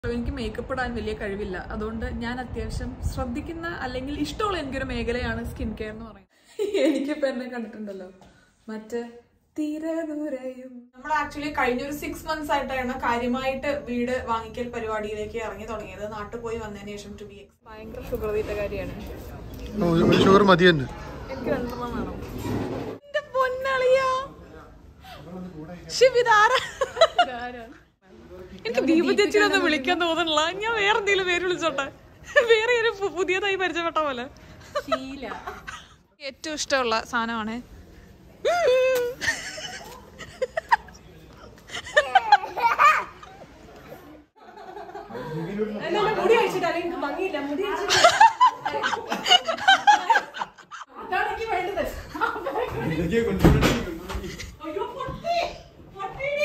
എനിക്ക് മേക്കപ്പ് ഇടാൻ വലിയ കഴിവില്ല അതുകൊണ്ട് ഞാൻ അത്യാവശ്യം ശ്രദ്ധിക്കുന്ന അല്ലെങ്കിൽ ഇഷ്ടമുള്ള എനിക്കൊരു മേഖലയാണ് സ്കിൻ കെയർ എന്ന് പറയുന്നത് എനിക്കിപ്പോ എന്നെ കണ്ടിട്ടുണ്ടല്ലോ മറ്റേ തീരെ ദൂരെയും നമ്മൾ ആക്ച്വലി കഴിഞ്ഞ ഒരു സിക്സ് മന്ത്സ് ആയിട്ടാണ് കാര്യമായിട്ട് വീട് വാങ്ങിക്കൽ പരിപാടിയിലേക്ക് ഇറങ്ങി തുടങ്ങിയത് നാട്ടിൽ പോയി വന്നതിന് ശേഷം ടു ബി എക്സ് ഭയങ്കര ഷുഗർ തീറ്റ കാര്യമാണ് ഒരു ഷുഗർ മതി തന്നെ എനിക്ക് രണ്ടെണ്ണം വേണം എന്റെ പൊന്നളിയാ ശിവിതാര എനിക്ക് ദീപ ചേച്ചിനെ വിളിക്കാൻ തോന്നണില്ല ഞാൻ വേറെ എന്തെങ്കിലും പേര് വിളിച്ചോട്ടെ വേറെ ഒരു പു- പുതിയതായി പരിചയപ്പെട്ട പോലെ ഏറ്റവും ഇഷ്ടമുള്ള സാധനമാണ് മുടി അഴിച്ചിട്ട് അല്ലെങ്കിൽ ഭംഗിയില്ല മുടി അഴിച്ചിട്ട് അതാണ് എനിക്ക് വേണ്ടത് അയ്യോ പൊട്ടി പൊട്ടിയിടി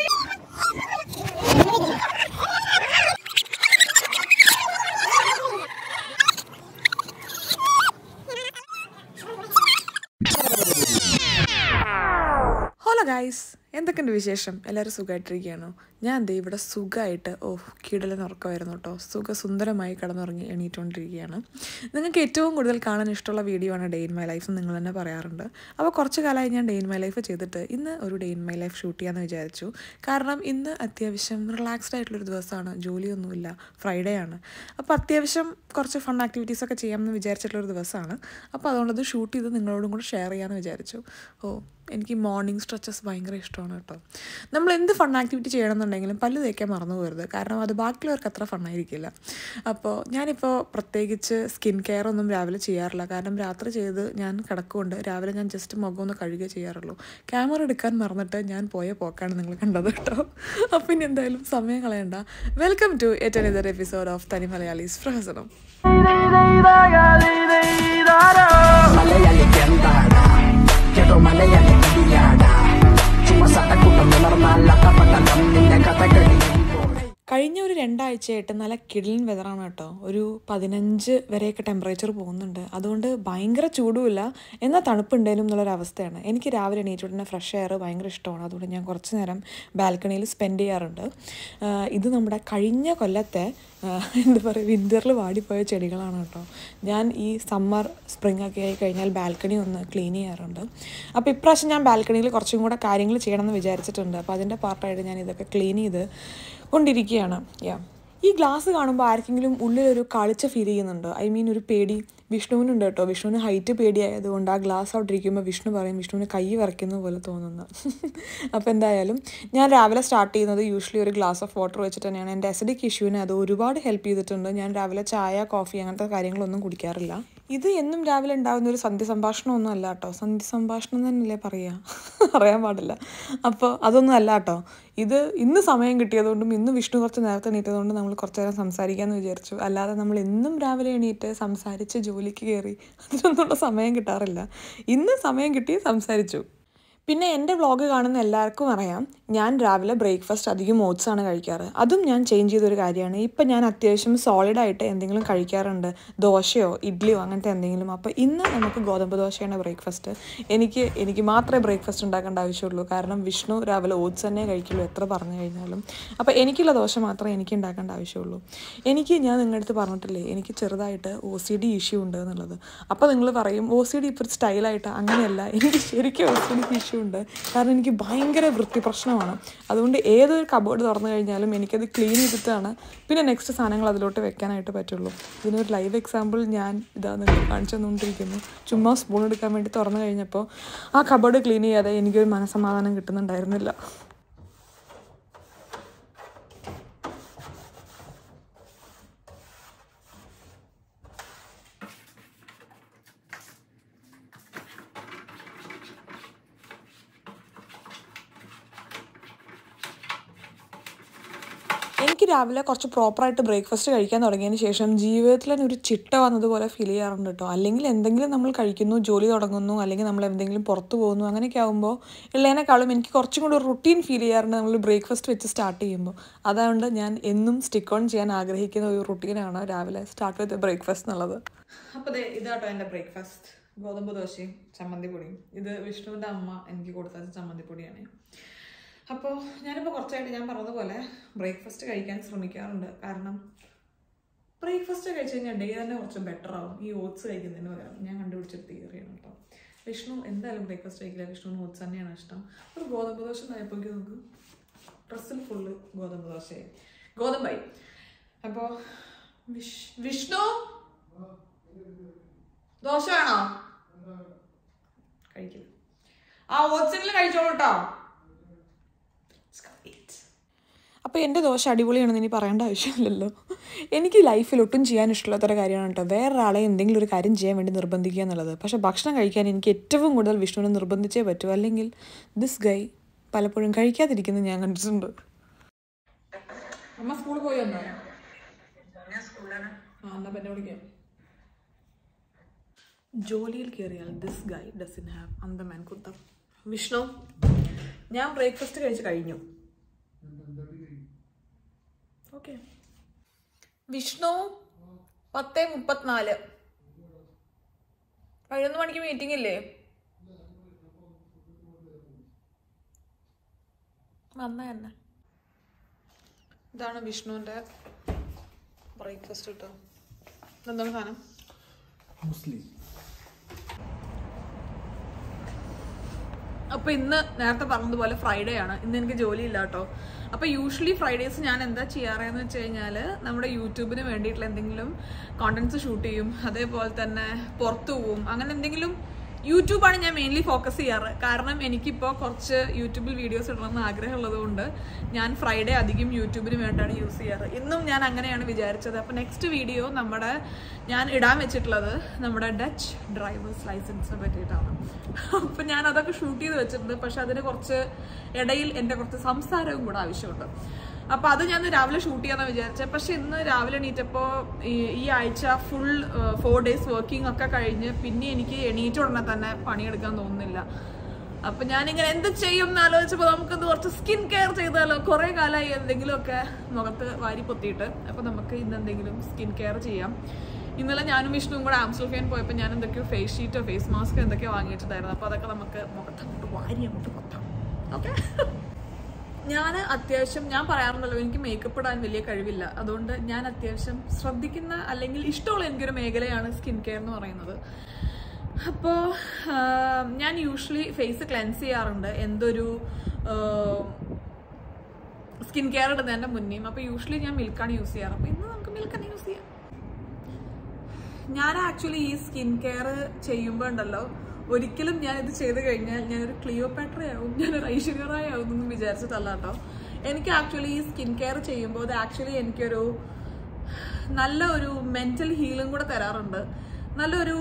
ഹലോ ഗൈസ് എന്തൊക്കെയുണ്ട് വിശേഷം എല്ലാവരും സുഖമായിട്ടിരിക്കുകയാണോ ഞാൻ ദേ ഇവിടെ സുഖമായിട്ട് ഓ കിടലൻ ഉറക്കമായിരുന്നു കേട്ടോ സുഖ സുന്ദരമായി കിടന്നുറങ്ങി എണീറ്റുകൊണ്ടിരിക്കുകയാണ് നിങ്ങൾക്ക് ഏറ്റവും കൂടുതൽ കാണാൻ ഇഷ്ടമുള്ള വീഡിയോ ആണ് ഡേ ഇൻ മൈ ലൈഫ് എന്ന് നിങ്ങൾ തന്നെ പറയാറുണ്ട് അപ്പോൾ കുറച്ച് കാലമായി ഞാൻ ഡേ ഇൻ മൈ ലൈഫ് ചെയ്തിട്ട് ഇന്ന് ഒരു day in my life shoot ചെയ്യാമെന്ന് വിചാരിച്ചു കാരണം ഇന്ന് അത്യാവശ്യം റിലാക്സ്ഡ് ആയിട്ടുള്ളൊരു ദിവസമാണ് ജോലിയൊന്നുമില്ല ഫ്രൈഡേ ആണ് അപ്പോൾ അത്യാവശ്യം കുറച്ച് ഫൺ ആക്ടിവിറ്റീസ് ഒക്കെ ചെയ്യാമെന്ന് വിചാരിച്ചിട്ടുള്ളൊരു ദിവസമാണ് അപ്പോൾ അതുകൊണ്ടത് ഷൂട്ട് ചെയ്ത് നിങ്ങളോടും കൂടെ ഷെയർ ചെയ്യാമെന്ന് വിചാരിച്ചു ഓ എനിക്ക് മോർണിംഗ് സ്ട്രെച്ചസ് ഭയങ്കര ഇഷ്ടമാണ് കേട്ടോ നമ്മൾ എന്ത് ഫൺ ആക്ടിവിറ്റി ചെയ്യണമെന്നുണ്ടെങ്കിലും പല്ല് തേക്കാൻ മറന്നു പോകരുത് കാരണം അത് ബാക്കിയുള്ളവർക്ക് അത്ര ഫണ്ണായിരിക്കില്ല അപ്പോൾ ഞാനിപ്പോൾ പ്രത്യേകിച്ച് സ്കിൻ കെയർ ഒന്നും രാവിലെ ചെയ്യാറില്ല കാരണം രാത്രി ചെയ്ത് ഞാൻ കിടക്കുകൊണ്ട് രാവിലെ ഞാൻ ജസ്റ്റ് മുഖം ഒന്ന് കഴുകുക ചെയ്യാറുള്ളൂ ക്യാമറ എടുക്കാൻ മറന്നിട്ട് ഞാൻ പോയ പോക്കാണ് നിങ്ങൾ കണ്ടത് കേട്ടോ അപ്പം ഇനി എന്തായാലും സമയം കളയണ്ട വെൽക്കം ടു ഏറ്റവും ഇതർ എപ്പിസോഡ് ഓഫ് തനി മലയാളീസ് പ്രഹസനം മലയാളി എന്താടാ കേട്ടോ മലയാളി കടിയാടാ ചുമ്മാ സടക്കൂട്ടം ഉണർന്നാൽ അട്ടപ്പട്ടം നിന്റെ കഥ കഴിയുമ്പോൾ കഴിഞ്ഞ ഒരു രണ്ടാഴ്ചയായിട്ട് നല്ല കിടിലൻ വെതറാണ് കേട്ടോ ഒരു പതിനഞ്ച് വരെയൊക്കെ ടെമ്പറേച്ചർ പോകുന്നുണ്ട് അതുകൊണ്ട് ഭയങ്കര ചൂടുമില്ല എന്നാൽ തണുപ്പുണ്ടേലും എന്നുള്ളൊരു അവസ്ഥയാണ് എനിക്ക് രാവിലെ എണീറ്റ് ഉടനെ ഫ്രഷ് എയർ ഭയങ്കര ഇഷ്ടമാണ് അതുകൊണ്ട് ഞാൻ കുറച്ച് നേരം ബാൽക്കണിയിൽ സ്പെൻഡ് ചെയ്യാറുണ്ട് ആഹ് ഇത് നമ്മുടെ കഴിഞ്ഞ കൊല്ലത്തെ ആഹ് എന്താ പറയുക വിൻ്ററിൽ വാടിപ്പോയ ചെടികളാണ് കേട്ടോ ഞാൻ ഈ സമ്മർ സ്പ്രിംഗ് ഒക്കെ ആയി കഴിഞ്ഞാൽ ബാൽക്കണി ഒന്ന് ക്ലീൻ ചെയ്യാറുണ്ട് അപ്പോൾ ഇപ്രാവശ്യം ഞാൻ ബാൽക്കണിയിൽ കുറച്ചും കൂടെ കാര്യങ്ങൾ ചെയ്യണമെന്ന് വിചാരിച്ചിട്ടുണ്ട് അപ്പോൾ അതിൻ്റെ പാർട്ടായിട്ട് ഞാൻ ഇതൊക്കെ ക്ലീൻ ചെയ്ത് കൊണ്ടിരിക്കുകയാണ് യാ ഈ ഗ്ലാസ് കാണുമ്പോൾ ആർക്കെങ്കിലും ഉള്ളിലൊരു കളിച്ച ഫീൽ ചെയ്യുന്നുണ്ടോ ഐ മീൻ ഒരു പേടി വിഷ്ണുവിനുണ്ട് കേട്ടോ വിഷ്ണുവിന് ഹൈറ്റ് പേടിയായതുകൊണ്ട് ആ ഗ്ലാസ് അവിടെ ഇരിക്കുമ്പോൾ വിഷ്ണു പറയും വിഷ്ണുവിന് കൈ വരയ്ക്കുന്ന പോലെ തോന്നുന്നു അപ്പോൾ എന്തായാലും ഞാൻ രാവിലെ സ്റ്റാർട്ട് ചെയ്യുന്നത് യൂഷ്വലി ഒരു ഗ്ലാസ് ഓഫ് വാട്ടർ വെച്ചിട്ട് തന്നെയാണ് എൻ്റെ അസിഡിക് ഇഷ്യൂവിനെ അത് ഒരുപാട് ഹെൽപ്പ് ചെയ്തിട്ടുണ്ട് ഞാൻ രാവിലെ ചായ കോഫി അങ്ങനത്തെ കാര്യങ്ങളൊന്നും കുടിക്കാറില്ല ഇത് എന്നും രാവിലെ ഉണ്ടാകുന്ന ഒരു സന്ധ്യ സംഭാഷണമൊന്നും അല്ല കേട്ടോ സന്ധ്യ സംഭാഷണം തന്നെയല്ലേ പറയുക അറിയാൻ പാടില്ല അപ്പോൾ അതൊന്നും അല്ല കേട്ടോ ഇത് ഇന്ന് സമയം കിട്ടിയതുകൊണ്ടും ഇന്ന് വിഷ്ണു കുറച്ച് നേരത്തെ എണീറ്റതുകൊണ്ടും നമ്മൾ കുറച്ച് നേരം സംസാരിക്കാമെന്ന് വിചാരിച്ചു അല്ലാതെ നമ്മൾ എന്നും രാവിലെ എണീറ്റ് സംസാരിച്ച് ജോലിക്ക് കയറി അതിനൊന്നുള്ള സമയം കിട്ടാറില്ല ഇന്ന് സമയം കിട്ടി സംസാരിച്ചു പിന്നെ എൻ്റെ വ്ളോഗ് കാണുന്ന എല്ലാവർക്കും അറിയാം ഞാൻ രാവിലെ ബ്രേക്ക്ഫാസ്റ്റ് അധികം ഓട്സ് ആണ് കഴിക്കാറ് അതും ഞാൻ ചേഞ്ച് ചെയ്തൊരു കാര്യമാണ് ഇപ്പം ഞാൻ അത്യാവശ്യം സോളിഡായിട്ട് എന്തെങ്കിലും കഴിക്കാറുണ്ട് ദോശയോ ഇഡ്ഡലിയോ അങ്ങനത്തെ എന്തെങ്കിലും അപ്പോൾ ഇന്ന് നമുക്ക് ഗോതമ്പ് ദോശയാണ് ബ്രേക്ക്ഫാസ്റ്റ് എനിക്ക് എനിക്ക് മാത്രമേ ബ്രേക്ക്ഫാസ്റ്റ് ഉണ്ടാക്കേണ്ട ആവശ്യമുള്ളൂ കാരണം വിഷ്ണു രാവിലെ ഓട്സ് തന്നെ കഴിക്കുള്ളൂ എത്ര പറഞ്ഞു കഴിഞ്ഞാലും അപ്പോൾ എനിക്കുള്ള ദോശ മാത്രമേ എനിക്ക് ഉണ്ടാക്കേണ്ട ആവശ്യമുള്ളൂ എനിക്ക് ഞാൻ നിങ്ങളുടെ അടുത്ത് പറഞ്ഞിട്ടില്ലേ എനിക്ക് ചെറുതായിട്ട് ഒ സി ഡി ഇഷ്യൂ ഉണ്ട് എന്നുള്ളത് അപ്പോൾ നിങ്ങൾ പറയും ഒ സി ഡി ഇപ്പോൾ സ്റ്റൈലായിട്ട് അങ്ങനെയല്ല എനിക്ക് ശരിക്കും ഒ സി ഡി ഇഷ്യൂ ഉണ്ട് കാരണം എനിക്ക് ഭയങ്കര വൃത്തി പ്രശ്നമാണ് അതുകൊണ്ട് ഏതൊരു കബോർഡ് തുറന്നു കഴിഞ്ഞാലും എനിക്കത് ക്ലീൻ ചെയ്തിട്ടാണ് പിന്നെ നെക്സ്റ്റ് സാധനങ്ങൾ അതിലോട്ട് വെക്കാനായിട്ട് പറ്റുള്ളൂ ഇതിനൊരു ലൈവ് എക്സാമ്പിൾ ഞാൻ ഇതാ നിങ്ങൾ കാണിച്ചു തന്നുകൊണ്ടിരിക്കുന്നു ചുമ്മാ സ്പൂൺ എടുക്കാൻ വേണ്ടി തുറന്നു കഴിഞ്ഞപ്പോൾ ആ കബോർഡ് ക്ലീൻ ചെയ്യാതെ എനിക്കൊരു മനസമാധാനം കിട്ടുന്നുണ്ടായിരുന്നില്ല എനിക്ക് രാവിലെ കുറച്ച് പ്രോപ്പറായിട്ട് ബ്രേക്ക്ഫാസ്റ്റ് കഴിക്കാൻ തുടങ്ങിയതിന് ശേഷം ജീവിതത്തിൽ തന്നെ ഒരു ചിട്ട വന്നതുപോലെ ഫീൽ ചെയ്യാറുണ്ട് കേട്ടോ അല്ലെങ്കിൽ എന്തെങ്കിലും നമ്മൾ കഴിക്കുന്നു ജോലി തുടങ്ങുന്നു അല്ലെങ്കിൽ നമ്മൾ എന്തെങ്കിലും പുറത്ത് പോകുന്നു അങ്ങനെയൊക്കെ ആകുമ്പോൾ ഉള്ളതിനേക്കാളും എനിക്ക് കുറച്ചും കൂടി ഒരു റുട്ടീൻ ഫീൽ ചെയ്യാറുണ്ട് നമ്മൾ ബ്രേക്ക്ഫാസ്റ്റ് വെച്ച് സ്റ്റാർട്ട് ചെയ്യുമ്പോൾ അതുകൊണ്ട് ഞാൻ എന്നും സ്റ്റിക്ക് ഓൺ ചെയ്യാൻ ആഗ്രഹിക്കുന്ന ഒരു റുട്ടീനാണ് രാവിലെ സ്റ്റാർട്ട് വിത്ത് ബ്രേക്ക്ഫാസ്റ്റ് എന്നുള്ളത് അപ്പോൾ ദേ ഇതാട്ടോ എൻ്റെ ബ്രേക്ക്ഫാസ്റ്റ് ഗോതമ്പ് ദോശയും ചമ്മന്തി പൊടിയും ഇത് വിഷ്ണുവിൻ്റെ അമ്മ എനിക്ക് കൊടുത്ത ചമ്മന്തി പൊടിയാണ് അപ്പോൾ ഞാനിപ്പോൾ കുറച്ചായിട്ട് ഞാൻ പറഞ്ഞതുപോലെ ബ്രേക്ക്ഫാസ്റ്റ് കഴിക്കാൻ ശ്രമിക്കാറുണ്ട് കാരണം ബ്രേക്ക്ഫാസ്റ്റ് കഴിച്ച് കഴിഞ്ഞാൽ ഡേ തന്നെ കുറച്ച് ബെറ്റർ ആവും ഈ ഓട്സ് കഴിക്കുന്നതിന് പകരം ഞാൻ കണ്ടുപിടിച്ചൊരു തിയറിയാണ് കേട്ടോ വിഷ്ണു എന്തായാലും ബ്രേക്ക്ഫാസ്റ്റ് കഴിക്കില്ല വിഷ്ണുവിന് ഓട്സ് തന്നെയാണ് ഇഷ്ടം ഒരു ഗോതമ്പ് ദോശ ഉണ്ടായപ്പോഴേക്കും നമുക്ക് ഡ്രസ്സിൽ ഫുള്ള് ഗോതമ്പ് ദോശയായി ഗോതമ്പായി അപ്പോൾ വിഷ് വിഷ്ണു ദോശ വേണോ കഴിക്കില്ല ആ ഓട്സിൽ കഴിച്ചോളൂ കേട്ടോ അപ്പോൾ എൻ്റെ ദോശ അടിപൊളിയാണെന്ന് ഇനി പറയേണ്ട ആവശ്യമില്ലല്ലോ എനിക്ക് ലൈഫിൽ ഒട്ടും ചെയ്യാൻ ഇഷ്ടമില്ലാത്തൊരു കാര്യമാണ് കേട്ടോ വേറൊരാളെ എന്തെങ്കിലും ഒരു കാര്യം ചെയ്യാൻ വേണ്ടി നിർബന്ധിക്കുക എന്നുള്ളത് പക്ഷേ ഭക്ഷണം കഴിക്കാൻ എനിക്ക് ഏറ്റവും കൂടുതൽ വിഷ്ണുവിനെ നിർബന്ധിച്ചേ പറ്റൂ അല്ലെങ്കിൽ ദിസ് ഗൈ പലപ്പോഴും കഴിക്കാതിരിക്കുന്നത് ഞാൻ കണ്ടിട്ടുണ്ട് അമ്മ സ്കൂളിൽ പോയി വന്നോ ആ എന്നാ പിന്നെ വിളിക്കാം ജോലിയിൽ കയറിയാൽ ദിസ് ഗൈ ഡസൻ ഹാവ് അന്തമാൻ കുത്തം വിഷ്ണു ഞാൻ ബ്രേക്ക്ഫാസ്റ്റ് കഴിച്ച് കഴിഞ്ഞു ഓക്കെ വിഷ്ണു പത്ത് മുപ്പത്തിനാല് പതിനൊന്ന് മണിക്ക് മീറ്റിംഗ് ഇല്ലേ വന്ന തന്നെ ഇതാണ് വിഷ്ണുവിൻ്റെ ബ്രേക്ക്ഫാസ്റ്റ് കിട്ടുക എന്താണ് സാധനം അപ്പൊ ഇന്ന് നേരത്തെ പറഞ്ഞതുപോലെ ഫ്രൈഡേ ആണ് ഇന്ന് എനിക്ക് ജോലി ഇല്ല കേട്ടോ അപ്പൊ യൂഷ്വലി ഫ്രൈഡേസ് ഞാൻ എന്താ ചെയ്യാറെന്ന് വെച്ച് കഴിഞ്ഞാൽ നമ്മുടെ യൂട്യൂബിന് വേണ്ടിയിട്ടുള്ള എന്തെങ്കിലും കോണ്ടന്റ്സ് ഷൂട്ട് ചെയ്യും അതേപോലെ തന്നെ പുറത്തു പോവും അങ്ങനെ എന്തെങ്കിലും യൂട്യൂബാണ് ഞാൻ മെയിൻലി ഫോക്കസ് ചെയ്യാറ് കാരണം എനിക്കിപ്പോൾ കുറച്ച് യൂട്യൂബിൽ വീഡിയോസ് ഇടണമെന്ന് ആഗ്രഹമുള്ളത് കൊണ്ട് ഞാൻ ഫ്രൈഡേ അധികം യൂട്യൂബിന് വേണ്ടിയാണ് യൂസ് ചെയ്യാറ് ഇന്നും ഞാൻ അങ്ങനെയാണ് വിചാരിച്ചത് അപ്പോൾ നെക്സ്റ്റ് വീഡിയോ നമ്മുടെ ഞാൻ ഇടാൻ വെച്ചിട്ടുള്ളത് നമ്മുടെ ഡച്ച് ഡ്രൈവേഴ്സ് ലൈസൻസിനെ പറ്റിയിട്ടാണ് അപ്പം ഞാൻ അതൊക്കെ ഷൂട്ട് ചെയ്ത് വെച്ചിട്ടുണ്ട് പക്ഷെ അതിന് കുറച്ച് ഇടയിൽ എൻ്റെ കുറച്ച് സംസാരവും കൂടെ ആവശ്യമുണ്ട് അപ്പൊ അത് ഞാൻ ഇന്ന് രാവിലെ ഷൂട്ട് ചെയ്യാന്ന് വിചാരിച്ചത് പക്ഷെ ഇന്ന് രാവിലെ എണീറ്റപ്പോ ഈ ഈ ആഴ്ച ഫുൾ ഫോർ ഡേയ്സ് വർക്കിംഗ് ഒക്കെ കഴിഞ്ഞ് പിന്നെ എനിക്ക് എണീറ്റ ഉടനെ തന്നെ പണിയെടുക്കാൻ തോന്നുന്നില്ല അപ്പൊ ഞാനിങ്ങനെ എന്ത് ചെയ്യും എന്ന് ആലോചിച്ചപ്പോൾ നമുക്കിത് കുറച്ച് സ്കിൻ കെയർ ചെയ്താലോ കുറെ കാലമായി എന്തെങ്കിലുമൊക്കെ മുഖത്ത് വാരി പൊത്തിയിട്ട് അപ്പൊ നമുക്ക് ഇന്ന് എന്തെങ്കിലും സ്കിൻ കെയർ ചെയ്യാം ഇന്നലെ ഞാനും വിഷ്ണുവും കൂടെ ആംസ്ലോഫിയൻ പോയപ്പോൾ ഞാൻ എന്തൊക്കെയോ ഫേസ് ഷീറ്റോ ഫേസ് മാസ്കോ എന്തൊക്കെയോ വാങ്ങിയിട്ടുണ്ടായിരുന്നു അപ്പൊ അതൊക്കെ നമുക്ക് മുഖത്ത് അങ്ങോട്ട് വാരി അങ്ങോട്ട് പൊത്താം ഓക്കെ ഞാൻ അത്യാവശ്യം ഞാൻ പറയാറുണ്ടല്ലോ എനിക്ക് മേക്കപ്പ് ഇടാൻ വലിയ കഴിവില്ല അതുകൊണ്ട് ഞാൻ അത്യാവശ്യം ശ്രദ്ധിക്കുന്ന അല്ലെങ്കിൽ ഇഷ്ടമുള്ള എനിക്കൊരു മേഖലയാണ് സ്കിൻ കെയർ എന്ന് പറയുന്നത് അപ്പോൾ ഞാൻ യൂഷ്വലി ഫേസ് ക്ലെൻസ് ചെയ്യാറുണ്ട് എന്തൊരു സ്കിൻ കെയർ ഇടുന്നതിൻ്റെ മുന്നേയും അപ്പോൾ യൂഷ്വലി ഞാൻ മിൽക്കാണ് യൂസ് ചെയ്യാറ് അപ്പോൾ ഇന്ന് നമുക്ക് മിൽക്ക് തന്നെ യൂസ് ചെയ്യാം ഞാൻ ആക്ച്വലി ഈ സ്കിൻ കെയർ ചെയ്യുമ്പോൾ ഉണ്ടല്ലോ ഒരിക്കലും ഞാൻ ഇത് ചെയ്ത് കഴിഞ്ഞാൽ ഞാനൊരു ക്ലിയോപാട്ര ആവും ഞാനൊരു ഐശ്വര്യറായ ആവും എന്നൊന്നും വിചാരിച്ചിട്ടല്ല കേട്ടോ എനിക്ക് ആക്ച്വലി ഈ സ്കിൻ കെയർ ചെയ്യുമ്പോൾ അത് ആക്ച്വലി എനിക്കൊരു നല്ല ഒരു മെന്റൽ ഹീലും കൂടെ തരാറുണ്ട് നല്ലൊരു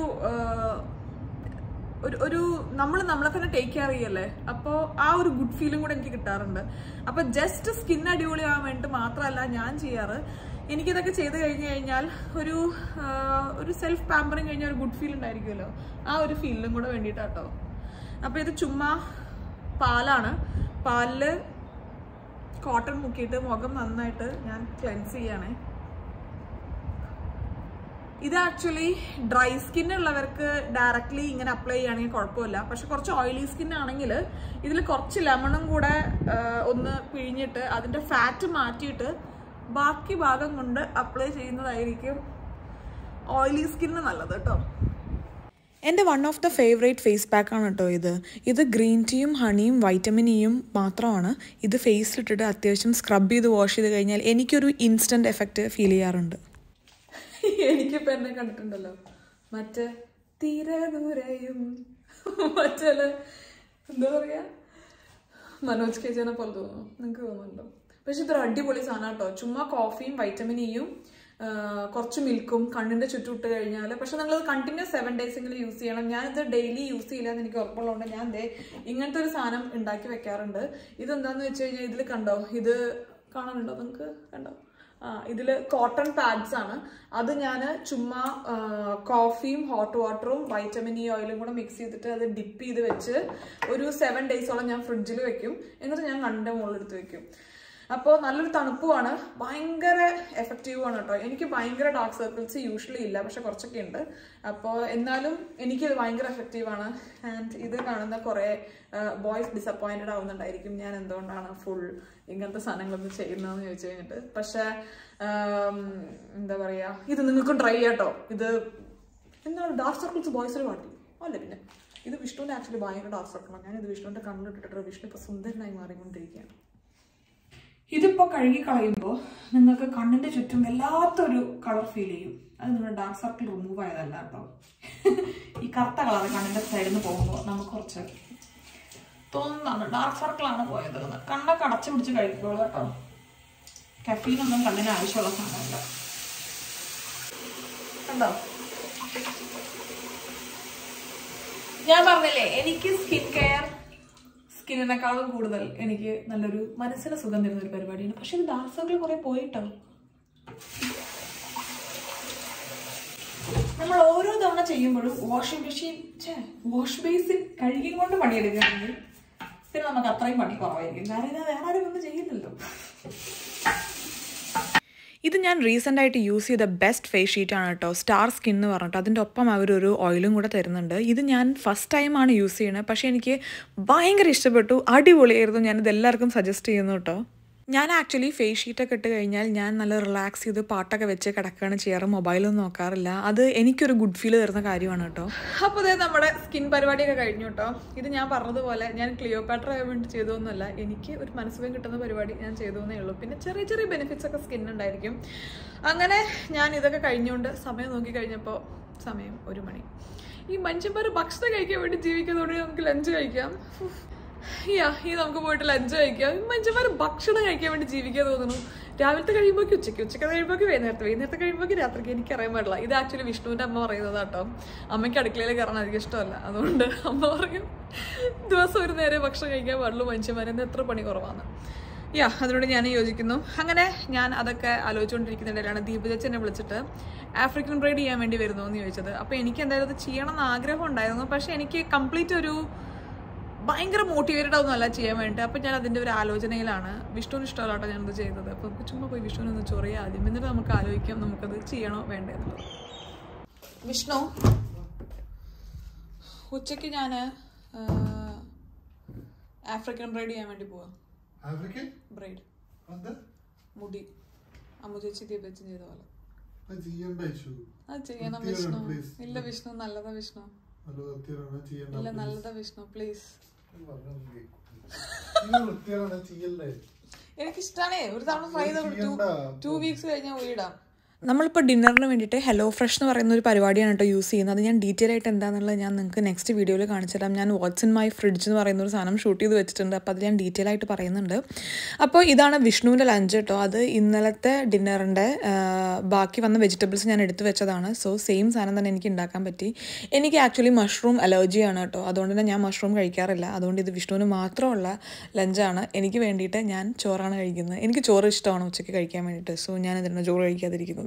ഒരു ഒരു നമ്മൾ നമ്മളെ തന്നെ ടേക്ക് കെയർ ചെയ്യല്ലേ അപ്പോൾ ആ ഒരു ഗുഡ് ഫീലും കൂടെ എനിക്ക് കിട്ടാറുണ്ട് അപ്പോൾ ജസ്റ്റ് സ്കിൻ അടിപൊളിയാവാൻ വേണ്ടിയിട്ട് മാത്രമല്ല ഞാൻ ചെയ്യാറ് എനിക്കിതൊക്കെ ചെയ്ത് കഴിഞ്ഞ് കഴിഞ്ഞാൽ ഒരു ഒരു സെൽഫ് പാമ്പറിങ് കഴിഞ്ഞാൽ ഒരു ഗുഡ് ഫീൽ ഉണ്ടായിരിക്കുമല്ലോ ആ ഒരു ഫീലിനും കൂടെ വേണ്ടിയിട്ടാട്ടോ അപ്പോൾ ഇത് ചുമ്മാ പാലാണ് പാലില് കോട്ടൺ മുക്കിയിട്ട് മുഖം നന്നായിട്ട് ഞാൻ ക്ലെൻസ് ചെയ്യണേ ഇത് ആക്ച്വലി ഡ്രൈ സ്കിൻ ഉള്ളവർക്ക് ഡയറക്റ്റ്ലി ഇങ്ങനെ അപ്ലൈ ചെയ്യുകയാണെങ്കിൽ കുഴപ്പമില്ല പക്ഷെ കുറച്ച് ഓയിലി സ്കിൻ ആണെങ്കിൽ ഇതിൽ കുറച്ച് ലെമണും കൂടെ ഒന്ന് പിഴിഞ്ഞിട്ട് അതിൻ്റെ ഫാറ്റ് മാറ്റിയിട്ട് ബാക്കി ഭാഗം കൊണ്ട് അപ്ലൈ ചെയ്യുന്നതായിരിക്കും ഓയിലി സ്കിന്നിന് നല്ലത് കേട്ടോ എൻ്റെ one of the favourite face പാക്കാണ് കേട്ടോ ഇത് ഇത് ഗ്രീൻ ടീയും ഹണിയും വൈറ്റമിൻ ഇയും മാത്രമാണ് ഇത് ഫേസിലിട്ടിട്ട് അത്യാവശ്യം സ്ക്രബ് ചെയ്ത് വാഷ് ചെയ്ത് കഴിഞ്ഞാൽ എനിക്കൊരു ഇൻസ്റ്റൻറ്റ് എഫക്റ്റ് ഫീൽ ചെയ്യാറുണ്ട് എനിക്കിപ്പോൾ എന്നെ കണ്ടിട്ടുണ്ടല്ലോ മറ്റേ തീരെ ദൂരെയും മറ്റേ എന്താ പറയുക മനോജ് കേജനെ പോലെ തോന്നുന്നു നിങ്ങൾക്ക് തോന്നുന്നുണ്ടോ പക്ഷെ ഇതൊരു അടിപൊളി സാധനം കേട്ടോ ചുമ്മാ കോഫിയും വൈറ്റമിൻ ഇയും കുറച്ച് മിൽക്കും കണ്ണിന്റെ ചുറ്റും ഇട്ട് കഴിഞ്ഞാൽ പക്ഷെ നിങ്ങളത് കണ്ടിന്യൂസ് സെവൻ ഡേയ്സ് എങ്കിലും യൂസ് ചെയ്യണം ഞാനിത് ഡെയിലി യൂസ് ചെയ്യില്ല എന്ന് എനിക്ക് ഉറപ്പുള്ളതുകൊണ്ട് ഞാൻ ദേ ഇങ്ങനത്തെ ഒരു സാധനം ഉണ്ടാക്കി വെക്കാറുണ്ട് ഇതെന്താന്ന് വെച്ച് കഴിഞ്ഞാൽ ഇതിൽ കണ്ടോ ഇത് കാണാനുണ്ടോ നിങ്ങൾക്ക് കണ്ടോ ആ ഇതിൽ കോട്ടൺ പാഡ്സ് ആണ് അത് ഞാൻ ചുമ്മാ കോഫിയും ഹോട്ട് വാട്ടറും വൈറ്റമിൻ ഇ ഓയിലും കൂടെ മിക്സ് ചെയ്തിട്ട് അത് ഡിപ്പ് ചെയ്ത് വെച്ച് ഒരു സെവൻ ഡേയ്സോളം ഞാൻ ഫ്രിഡ്ജിൽ വെക്കും എന്നിട്ട് ഞാൻ കണ്ണിൻ്റെ മുകളിൽ എടുത്ത് വെക്കും അപ്പോൾ നല്ലൊരു തണുപ്പുമാണ് ഭയങ്കര എഫക്റ്റീവുമാണ് കേട്ടോ എനിക്ക് ഭയങ്കര ഡാർക്ക് സർക്കിൾസ് യൂഷ്വലി ഇല്ല പക്ഷെ കുറച്ചൊക്കെ ഉണ്ട് അപ്പോൾ എന്നാലും എനിക്കത് ഭയങ്കര എഫക്റ്റീവാണ് ആൻഡ് ഇത് കാണുന്ന കുറേ ബോയ്സ് ഡിസപ്പോയിൻറ്റഡ് ആവുന്നുണ്ടായിരിക്കും ഞാൻ എന്തുകൊണ്ടാണ് ഫുൾ ഇങ്ങനത്തെ സാധനങ്ങളൊന്നും ചെയ്യുന്നതെന്ന് ചോദിച്ചു കഴിഞ്ഞിട്ട് പക്ഷേ ആം, എന്താ പറയുക ഇത് നിങ്ങൾക്കും ട്രൈ ചെയ്യാട്ടോ ഇത് എന്താണ് ഡാർക്ക് സർക്കിൾസ് ബോയ്സിന് പാടില്ല അല്ല പിന്നെ ഇത് വിഷ്ണുവിൻ്റെ ആക്ച്വലി ഭയങ്കര ഡാർക്ക് സർക്കിളാണ് ഞാൻ ഇത് വിഷ്ണുവിൻ്റെ കണ്ണിലിട്ടിട്ട് വിഷ്ണു ഇപ്പോൾ സുന്ദരനായി മാറിക്കൊണ്ടിരിക്കുകയാണ് ഇതിപ്പോൾ കഴുകി കളയുമ്പോൾ നിങ്ങൾക്ക് കണ്ണിൻ്റെ ചുറ്റും വല്ലാത്തൊരു കളർ ഫീൽ ചെയ്യും അത് നിങ്ങളുടെ ഡാർക്ക് സർക്കിൾ റിമൂവ് ആയതല്ല കേട്ടോ ഈ കറുത്ത കളർ കണ്ണിൻ്റെ സൈഡിൽ നിന്ന് പോകുമ്പോൾ നമുക്ക് കുറച്ച് തോന്നുന്നതാണ് ഡാർക്ക് സർക്കിളാണ് പോയത് എന്ന് കണ്ണൊക്കെ അടച്ചു പിടിച്ച് കഴിക്കുള്ളൂ കേട്ടോ കഫീനൊന്നും കണ്ണിന് ആവശ്യമുള്ള സാധനമല്ല കണ്ടോ ഞാൻ പറഞ്ഞില്ലേ എനിക്ക് സ്കിൻ കെയർ സ്കിന്നിനേക്കാളും കൂടുതൽ എനിക്ക് നല്ലൊരു മനസ്സിന് സുഖം തരുന്ന ഒരു പരിപാടിയാണ് പക്ഷെ ഇത് ഡാർക്ക് സർക്കിൾ കുറെ പോയിട്ടോ നമ്മൾ ഓരോ തവണ ചെയ്യുമ്പോഴും വാഷിംഗ് മെഷീൻ വാഷ് ബേസിൻ കഴുകിയും കൊണ്ട് പണിയെടുക്കുകയാണെങ്കിൽ പിന്നെ നമുക്ക് അത്രയും പണി കുറവായിരിക്കും കാരണം ഇത് വേറെ ആരും ഒന്നും ചെയ്യുന്നില്ലല്ലോ ഇത് ഞാൻ റീസെൻ്റ് ആയിട്ട് യൂസ് ചെയ്ത ബെസ്റ്റ് ഫേസ് ഷീറ്റാണ് കേട്ടോ സ്റ്റാർ സ്കിൻ എന്ന് പറഞ്ഞിട്ട് അതിൻ്റെ ഒപ്പം അവരൊരു ഓയിലും കൂടെ തരുന്നുണ്ട് ഇത് ഞാൻ ഫസ്റ്റ് ടൈമാണ് യൂസ് ചെയ്യണത് പക്ഷേ എനിക്ക് ഭയങ്കര ഇഷ്ടപ്പെട്ടു അടിപൊളിയായിരുന്നു ഞാനിത് എല്ലാവർക്കും സജസ്റ്റ് ചെയ്യുന്നു കേട്ടോ ഞാൻ ആക്ച്വലി ഫേസ് ഷീറ്റൊക്കെ ഇട്ട് കഴിഞ്ഞാൽ ഞാൻ നല്ല റിലാക്സ് ചെയ്ത് പാട്ടൊക്കെ വെച്ച് കിടക്കുകയാണ് ചെയ്യാറ് മൊബൈലൊന്നും നോക്കാറില്ല അത് എനിക്കൊരു ഗുഡ് ഫീൽ തരുന്ന കാര്യമാണ് കേട്ടോ അപ്പോൾ ഇതേ നമ്മുടെ സ്കിൻ പരിപാടിയൊക്കെ കഴിഞ്ഞു കേട്ടോ ഇത് ഞാൻ പറഞ്ഞതുപോലെ ഞാൻ ക്ലിയോപാട്ര ആകാൻ വേണ്ടി ചെയ്തതൊന്നുമല്ല എനിക്ക് ഒരു മനസ്സുഖം കിട്ടുന്ന പരിപാടി ഞാൻ ചെയ്തതെന്നേ ഉള്ളൂ പിന്നെ ചെറിയ ചെറിയ ബെനിഫിറ്റ്സ് ഒക്കെ സ്കിൻ ഉണ്ടായിരിക്കും അങ്ങനെ ഞാൻ ഇതൊക്കെ കഴിഞ്ഞുകൊണ്ട് സമയം നോക്കി കഴിഞ്ഞപ്പോൾ സമയം ഒരു മണി ഈ മനുഷ്യന്മാർ ഭക്ഷണം കഴിക്കാൻ വേണ്ടി ജീവിക്കുന്നതുകൊണ്ട് നമുക്ക് ലഞ്ച് കഴിക്കാം ഉഫ്. യാ ഈ നമുക്ക് പോയിട്ട് ലഞ്ച് കഴിക്കാം ഈ മനുഷ്യന്മാർ ഭക്ഷണം കഴിക്കാൻ വേണ്ടി ജീവിക്കാൻ തോന്നുന്നു രാവിലത്തെ കഴിയുമ്പോൾ ഉച്ചയ്ക്ക് ഉച്ചയ്ക്ക് കഴിയുമ്പോൾ വൈകുന്നേരത്തെ വൈകുന്നേരത്തെ കഴിയുമ്പോൾ രാത്രിക്ക് എനിക്ക് അറിയാൻ പാടില്ല ഇത് ആക്ച്വലി വിഷ്ണുവിൻ്റെ അമ്മ പറയുന്നത് കേട്ടോ അമ്മയ്ക്ക് അടുക്കളയിൽ കയറാൻ അധികം ഇഷ്ടമല്ല അതുകൊണ്ട് അമ്മ പറയും ദിവസം ഒരു നേരെ ഭക്ഷണം കഴിക്കാൻ പാടുള്ളൂ മനുഷ്യന്മാരെന്ന് എത്ര പണി കുറവാണ് യാ അതിനോട് ഞാൻ യോജിക്കുന്നു അങ്ങനെ ഞാൻ അതൊക്കെ ആലോചിച്ചുകൊണ്ടിരിക്കുന്നിടയിലാണ് ദീപചേച്ചി എന്നെ വിളിച്ചിട്ട് ആഫ്രിക്കൻ ബ്രൈഡ് ചെയ്യാൻ വേണ്ടി വരുന്നു എന്ന് ചോദിച്ചത് അപ്പോൾ എനിക്ക് എന്തായാലും അത് ചെയ്യണം എന്ന് ആഗ്രഹം ഉണ്ടായിരുന്നു പക്ഷേ എനിക്ക് കംപ്ലീറ്റ് ഒരു ഭയങ്കര മോട്ടിവേറ്റഡ് ഒന്നുമല്ല ചെയ്യാൻ വേണ്ടി അപ്പം ഞാൻ അതിൻ്റെ ഒരു ആലോചനയിലാണ് വിഷ്ണുവിന് ഇഷ്ടമല്ലാട്ടോ ഞാനത് ചെയ്തത് അപ്പോൾ നമുക്ക് ചുമ്മാ പോയി വിഷ്ണുവിനെ ഒന്ന് ചൊറിയാം ആദ്യം എന്നിട്ട് നമുക്ക് ആലോചിക്കാം നമുക്കത് ചെയ്യണോ വേണ്ടേ എന്നുള്ളത് വിഷ്ണു ഉച്ചയ്ക്ക് ഞാൻ ആഫ്രിക്കൻ ബ്രൈഡ് ചെയ്യാൻ വേണ്ടി പോവാം ആഫ്രിക്കൻ ബ്രൈഡ് എന്താ മുടി അമ്മു ചേച്ചി ദീപച്ചൻ ചെയ്ത പോലെ അത് ചെയ്യണ്ട ഇഷു അത് ചെയ്യണം വൃത്തികേടാണ്, വിഷ്ണു please. ഇല്ല വിഷ്ണു നല്ലതാ വിഷ്ണു നല്ല വൃത്തിയാണ് ചെയ്യണ്ട ഇല്ല please. നല്ലതാ വിഷ്ണു പ്ലീസ് ഞാൻ പറഞ്ഞതൊന്നും കേൾക്കൂല. നിങ്ങൾ വൃത്തികേടാണ് ചെയ്യല്ലേ എനിക്കിഷ്ടാണേ ഒരു തവണ ഫ്രൈ ചെയ്ത് ടു ചെയ്യണ്ട. ടു വീക്സ് കഴിഞ്ഞാൽ വീടാം നമ്മളിപ്പോൾ ഡിന്നറിന് വേണ്ടിയിട്ട് ഹലോ ഫ്രഷ് എന്ന് പറയുന്ന ഒരു പരിപാടിയാണ് കേട്ടോ യൂസ് ചെയ്യുന്നത് അത് ഞാൻ ഡീറ്റെയിൽ ആയിട്ട് എന്താണെന്നുള്ളത് ഞാൻ നിങ്ങൾക്ക് നെക്സ്റ്റ് വീഡിയോയിൽ കാണിച്ചു തരാം ഞാൻ വാട്സ് ഇൻ മൈ ഫ്രിഡ്ജ് എന്ന് പറയുന്ന ഒരു സാധനം ഷൂട്ട് ചെയ്ത് വെച്ചിട്ടുണ്ട് അപ്പോൾ അത് ഞാൻ ഡീറ്റെയിൽ ആയിട്ട് പറയുന്നുണ്ട് അപ്പോൾ ഇതാണ് വിഷ്ണുവിൻ്റെ ലഞ്ച് കേട്ടോ അത് ഇന്നലത്തെ ഡിന്നറിൻ്റെ ബാക്കി വന്ന വെജിറ്റബിൾസ് ഞാൻ എടുത്തു വെച്ചതാണ് സോ സെയിം സാധനം തന്നെ എനിക്ക് ഉണ്ടാക്കാൻ പറ്റി എനിക്ക് ആക്ച്വലി മഷ്റൂം അലർജിയാണ് കേട്ടോ അതുകൊണ്ട് തന്നെ ഞാൻ മഷ്റൂം കഴിക്കാറില്ല അതുകൊണ്ട് ഇത് വിഷ്ണുവിന് മാത്രമുള്ള ലഞ്ചാണ് എനിക്ക് വേണ്ടിയിട്ട് ഞാൻ ചോറാണ് കഴിക്കുന്നത് എനിക്ക് ചോറ് ഇഷ്ടമാണ് ഉച്ചയ്ക്ക് കഴിക്കാൻ വേണ്ടിയിട്ട് സോ ഞാൻ ഇതിനാണ് ചോറ് കഴിക്കാതിരിക്കുന്നത്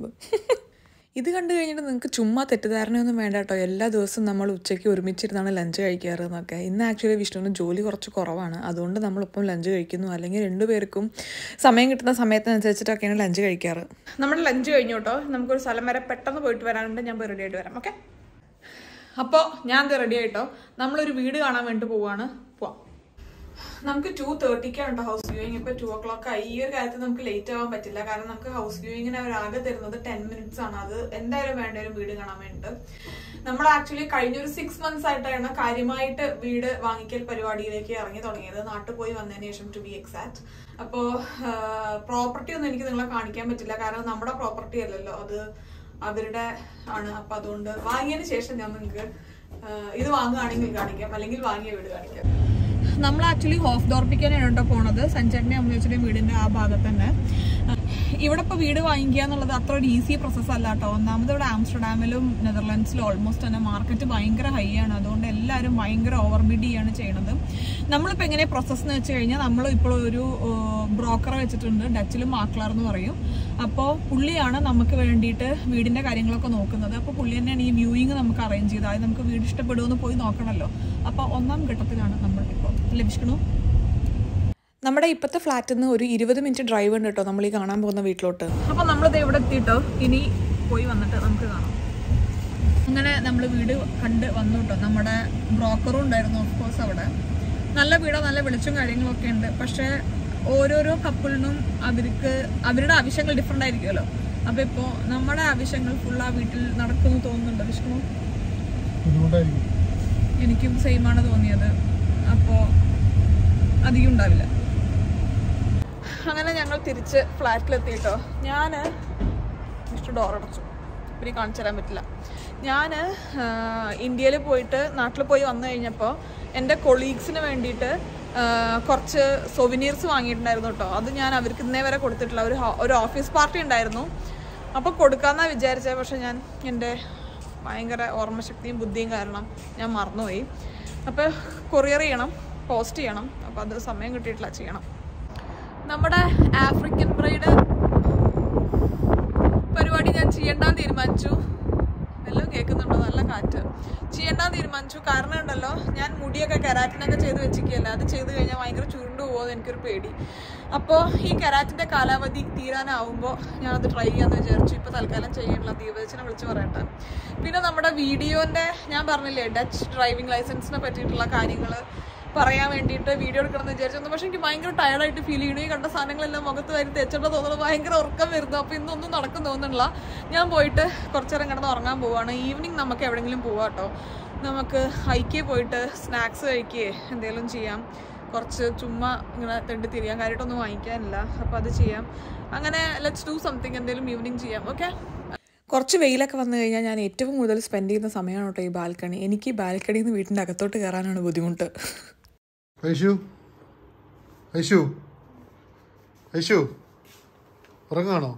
ഇത് കണ്ടു കഴിഞ്ഞിട്ട് നിങ്ങൾക്ക് ചുമ്മാ തെറ്റിദ്ധാരണയൊന്നും വേണ്ട കേട്ടോ എല്ലാ ദിവസവും നമ്മൾ ഉച്ചയ്ക്ക് ഒരുമിച്ചിരുന്നാണ് ലഞ്ച് കഴിക്കാറ് എന്നൊക്കെ ഇന്ന് ആക്ച്വലി വിഷ്ണുവിന് ജോലി കുറച്ച് കുറവാണ് അതുകൊണ്ട് നമ്മളിപ്പം ലഞ്ച് കഴിക്കുന്നു അല്ലെങ്കിൽ രണ്ടുപേർക്കും സമയം കിട്ടുന്ന സമയത്തിനനുസരിച്ചിട്ടൊക്കെയാണ് ലഞ്ച് കഴിക്കാറ് നമ്മുടെ ലഞ്ച് കഴിഞ്ഞു കേട്ടോ നമുക്കൊരു സ്ഥലം വരെ പെട്ടെന്ന് പോയിട്ട് വരാനുണ്ട് ഞാൻ പോയി റെഡി ആയിട്ട് വരാം ഓക്കെ അപ്പോൾ ഞാൻ റെഡി ആയിട്ടോ നമ്മളൊരു വീട് കാണാൻ വേണ്ടി പോവാണ് പോവാം നമുക്ക് ടു തേർട്ടിക്കാണ് കേട്ടോ ഹൗസ് വ്യൂയിങ് ഇപ്പൊ ടു ഒ ക്ലോക്ക് ആയി ഈ ഒരു കാര്യത്തിൽ നമുക്ക് ലേറ്റ് ആവാൻ പറ്റില്ല കാരണം നമുക്ക് ഹൗസ് വ്യൂയിങ്ങിന് അവർ ആകെ തരുന്നത് ടെൻ മിനിറ്റ്സ് ആണ് അത് എന്തായാലും വേണ്ട ഒരു വീട് കാണാൻ വേണ്ടിട്ട് നമ്മൾ ആക്ച്വലി കഴിഞ്ഞൊരു സിക്സ് മന്ത്സ് ആയിട്ടാണ് കാര്യമായിട്ട് വീട് വാങ്ങിക്കൽ പരിപാടിയിലേക്ക് ഇറങ്ങി തുടങ്ങിയത് നാട്ടിൽ പോയി വന്നതിന് ശേഷം ടു ബി എക്സാക്ട് അപ്പോൾ പ്രോപ്പർട്ടി ഒന്നും എനിക്ക് നിങ്ങളെ കാണിക്കാൻ പറ്റില്ല കാരണം നമ്മുടെ പ്രോപ്പർട്ടി അല്ലല്ലോ അത് അവരുടെ ആണ് അപ്പൊ അതുകൊണ്ട് വാങ്ങിയതിന് ശേഷം ഞാൻ നിങ്ങൾക്ക് ഇത് വാങ്ങുകയാണെങ്കിൽ കാണിക്കാം അല്ലെങ്കിൽ വാങ്ങിയ വീട് കാണിക്കാം നമ്മൾ ആക്ച്വലി ഹോഫ് ഡോർപ്പിക്കാനാണ് കേട്ടോ പോണത് സഞ്ചേട്ടനെ അമ്മച്ചയുടെ വീടിന്റെ ആ ഭാഗത്ത് തന്നെ ഇവിടെ ഇപ്പോൾ വീട് വാങ്ങിക്കുക എന്നുള്ളത് അത്ര ഒരു ഈസി പ്രോസസ്സ് അല്ല കേട്ടോ ഒന്നാമത് ഇവിടെ ആംസ്റ്റർഡാമിലും നെതർലാൻഡ്സിലും ഓൾമോസ്റ്റ് തന്നെ മാർക്കറ്റ് ഭയങ്കര ഹൈ ആണ് അതുകൊണ്ട് എല്ലാവരും ഭയങ്കര ഓവർ ബിഡ് ചെയ്യാണ് ചെയ്യണത് നമ്മളിപ്പോൾ എങ്ങനെ പ്രോസസ്സ് എന്ന് വെച്ച് കഴിഞ്ഞാൽ നമ്മൾ ഇപ്പോൾ ഒരു ബ്രോക്കറെ വെച്ചിട്ടുണ്ട് ഡച്ചിലും മാക്ലർ എന്ന് പറയും അപ്പോൾ പുള്ളിയാണ് നമുക്ക് വേണ്ടിയിട്ട് വീടിന്റെ കാര്യങ്ങളൊക്കെ നോക്കുന്നത് അപ്പോൾ പുള്ളി തന്നെയാണ് ഈ വ്യൂയിങ് നമുക്ക് അറേഞ്ച് ചെയ്ത് അതായത് നമുക്ക് വീട് ഇഷ്ടപ്പെടുമെന്ന് പോയി നോക്കണമല്ലോ അപ്പോൾ ഒന്നാം ഘട്ടത്തിലാണ് നമ്മൾ ഇപ്പോൾ ലഭിക്കണു നമ്മുടെ ഇപ്പോഴത്തെ ഫ്ലാറ്റിൽ നിന്ന് ഒരു ഇരുപത് മിനിറ്റ് ഡ്രൈവ് ഉണ്ട് കേട്ടോ നമ്മൾ ഈ കാണാൻ പോകുന്ന വീട്ടിലോട്ട് അപ്പോൾ നമ്മളിത് ഇവിടെ എത്തിയിട്ടോ ഇനി പോയി വന്നിട്ട് നമുക്ക് കാണാം അങ്ങനെ നമ്മൾ വീട് കണ്ട് വന്നു കേട്ടോ നമ്മുടെ ബ്രോക്കറും ഉണ്ടായിരുന്നു ഓഫ് കോഴ്സ് അവിടെ നല്ല വീടോ നല്ല വെളിച്ചവും കാര്യങ്ങളൊക്കെ ഉണ്ട് പക്ഷേ ഓരോരോ കപ്പിളിനും അവർക്ക് അവരുടെ ആവശ്യങ്ങൾ ഡിഫറെൻ്റ് ആയിരിക്കുമല്ലോ അപ്പോൾ ഇപ്പോൾ നമ്മുടെ ആവശ്യങ്ങൾ ഫുൾ ആ വീട്ടിൽ നടക്കുമെന്ന് തോന്നുന്നുണ്ട് വിഷ്ണു ബുദ്ധിമുട്ടായിരിക്കും എനിക്കും സെയിം ആണ് തോന്നിയത് അപ്പോൾ അധികം ഉണ്ടാവില്ല അങ്ങനെ ഞങ്ങൾ തിരിച്ച് ഫ്ലാറ്റിലെത്തിയിട്ടോ ഞാൻ മിസ്റ്റർ ഡോർ അടച്ചു പിന്നെ കാണിച്ചു തരാൻ പറ്റില്ല ഞാൻ ഇന്ത്യയിൽ പോയിട്ട് നാട്ടിൽ പോയി വന്നു കഴിഞ്ഞപ്പോൾ എൻ്റെ കൊളീഗ്സിന് വേണ്ടിയിട്ട് ആ, കുറച്ച് സൊവിനീർസ് വാങ്ങിയിട്ടുണ്ടായിരുന്നു കേട്ടോ അത് ഞാൻ അവർക്ക് ഇന്നേ വരെ കൊടുത്തിട്ടില്ല ഒരു ഹോ- ഒരു ഓഫീസ് പാർട്ടി ഉണ്ടായിരുന്നു അപ്പോൾ കൊടുക്കാമെന്നാണ് വിചാരിച്ചത് പക്ഷെ ഞാൻ എൻ്റെ ഭയങ്കര ഓർമ്മശക്തിയും ബുദ്ധിയും കാരണം ഞാൻ മറന്നുപോയി അപ്പോൾ കൊറിയർ ചെയ്യണം പോസ്റ്റ് ചെയ്യണം അപ്പോൾ അത് സമയം കിട്ടിയിട്ടില്ല ചെയ്യണം നമ്മുടെ ആഫ്രിക്കൻ ബ്രൈഡ് പരിപാടി ഞാൻ ചെയ്യണ്ടെന്ന് തീരുമാനിച്ചു എല്ലാം കേൾക്കുന്നുണ്ടോ നല്ല കാറ്റ് ചെയ്യണ്ടെന്ന് തീരുമാനിച്ചു കാരണം ഉണ്ടല്ലോ ഞാൻ മുടിയൊക്കെ കെരാറ്റിനൊക്കെ ചെയ്ത് വെച്ചിരിക്കുകയല്ല അത് ചെയ്ത് കഴിഞ്ഞാൽ ഭയങ്കര ചുരുണ്ടു പോകുമെന്ന് എനിക്കൊരു പേടി അപ്പോൾ ഈ കെരാറ്റിൻ്റെ കാലാവധി തീരാനാവുമ്പോൾ ഞാനത് ട്രൈ ചെയ്യാമെന്ന് വിചാരിച്ചു ഇപ്പോൾ തൽക്കാലം ചെയ്യണില്ല ദീപചനെ വിളിച്ച് പറയട്ടെ പിന്നെ നമ്മുടെ വീഡിയോൻ്റെ ഞാൻ പറഞ്ഞില്ലേ ഡച്ച് ഡ്രൈവിംഗ് ലൈസൻസിനെ പറ്റിയിട്ടുള്ള കാര്യങ്ങൾ പറയാൻ വേണ്ടിയിട്ട് വീഡിയോ എടുക്കണമെന്ന് വിചാരിച്ചു പക്ഷെ എനിക്ക് ഭയങ്കര ടയർഡായിട്ട് ഫീൽ ചെയ്യണു ഈ കണ്ട സാധനങ്ങളെല്ലാം മുഖത്ത് വരി തെച്ചിട്ട് തോന്നുന്നു ഭയങ്കര ഉറക്കം വരുന്നു അപ്പോൾ ഇന്നൊന്നും നടക്കും തോന്നുന്നില്ല ഞാൻ പോയിട്ട് കുറച്ചു നേരം കിടന്ന് ഉറങ്ങാൻ പോവാണ് ഈവനിങ് നമുക്ക് എവിടെയെങ്കിലും പോവാം കേട്ടോ നമുക്ക് ഹൈക്കേ പോയിട്ട് സ്നാക്സ് കഴിക്കുകയെ എന്തെങ്കിലും ചെയ്യാം കുറച്ച് ചുമ്മാ ഇങ്ങനെ തെണ്ടി തിരിയാൻ കാര്യമായിട്ടൊന്നും വാങ്ങിക്കാനില്ല അപ്പോൾ അത് ചെയ്യാം അങ്ങനെ ലെറ്റ്സ് ഡു സംതിങ് എന്തെങ്കിലും ഈവനിങ് ചെയ്യാം ഓക്കെ കുറച്ച് വെയിലൊക്കെ വന്നു കഴിഞ്ഞാൽ ഞാൻ ഏറ്റവും കൂടുതൽ സ്പെൻഡ് ചെയ്യുന്ന സമയമാണ് കേട്ടോ ഈ ബാൽക്കണി എനിക്ക് ഈ ബാൽക്കണിയിൽ നിന്ന് വീട്ടിൻ്റെ അകത്തോട്ട് കയറാനാണ് ബുദ്ധിമുട്ട് ഐഷു ഐഷു ഐഷു ഉറങ്ങാണോ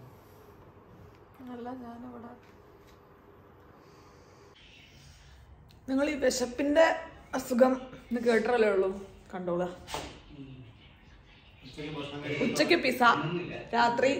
നിങ്ങൾ ഈ വിശപ്പിന്റെ അസുഖം എന്ന് കേട്ടല്ലേ ഉള്ളൂ കണ്ടോളൂ ഉച്ചക്ക് പിസ രാത്രി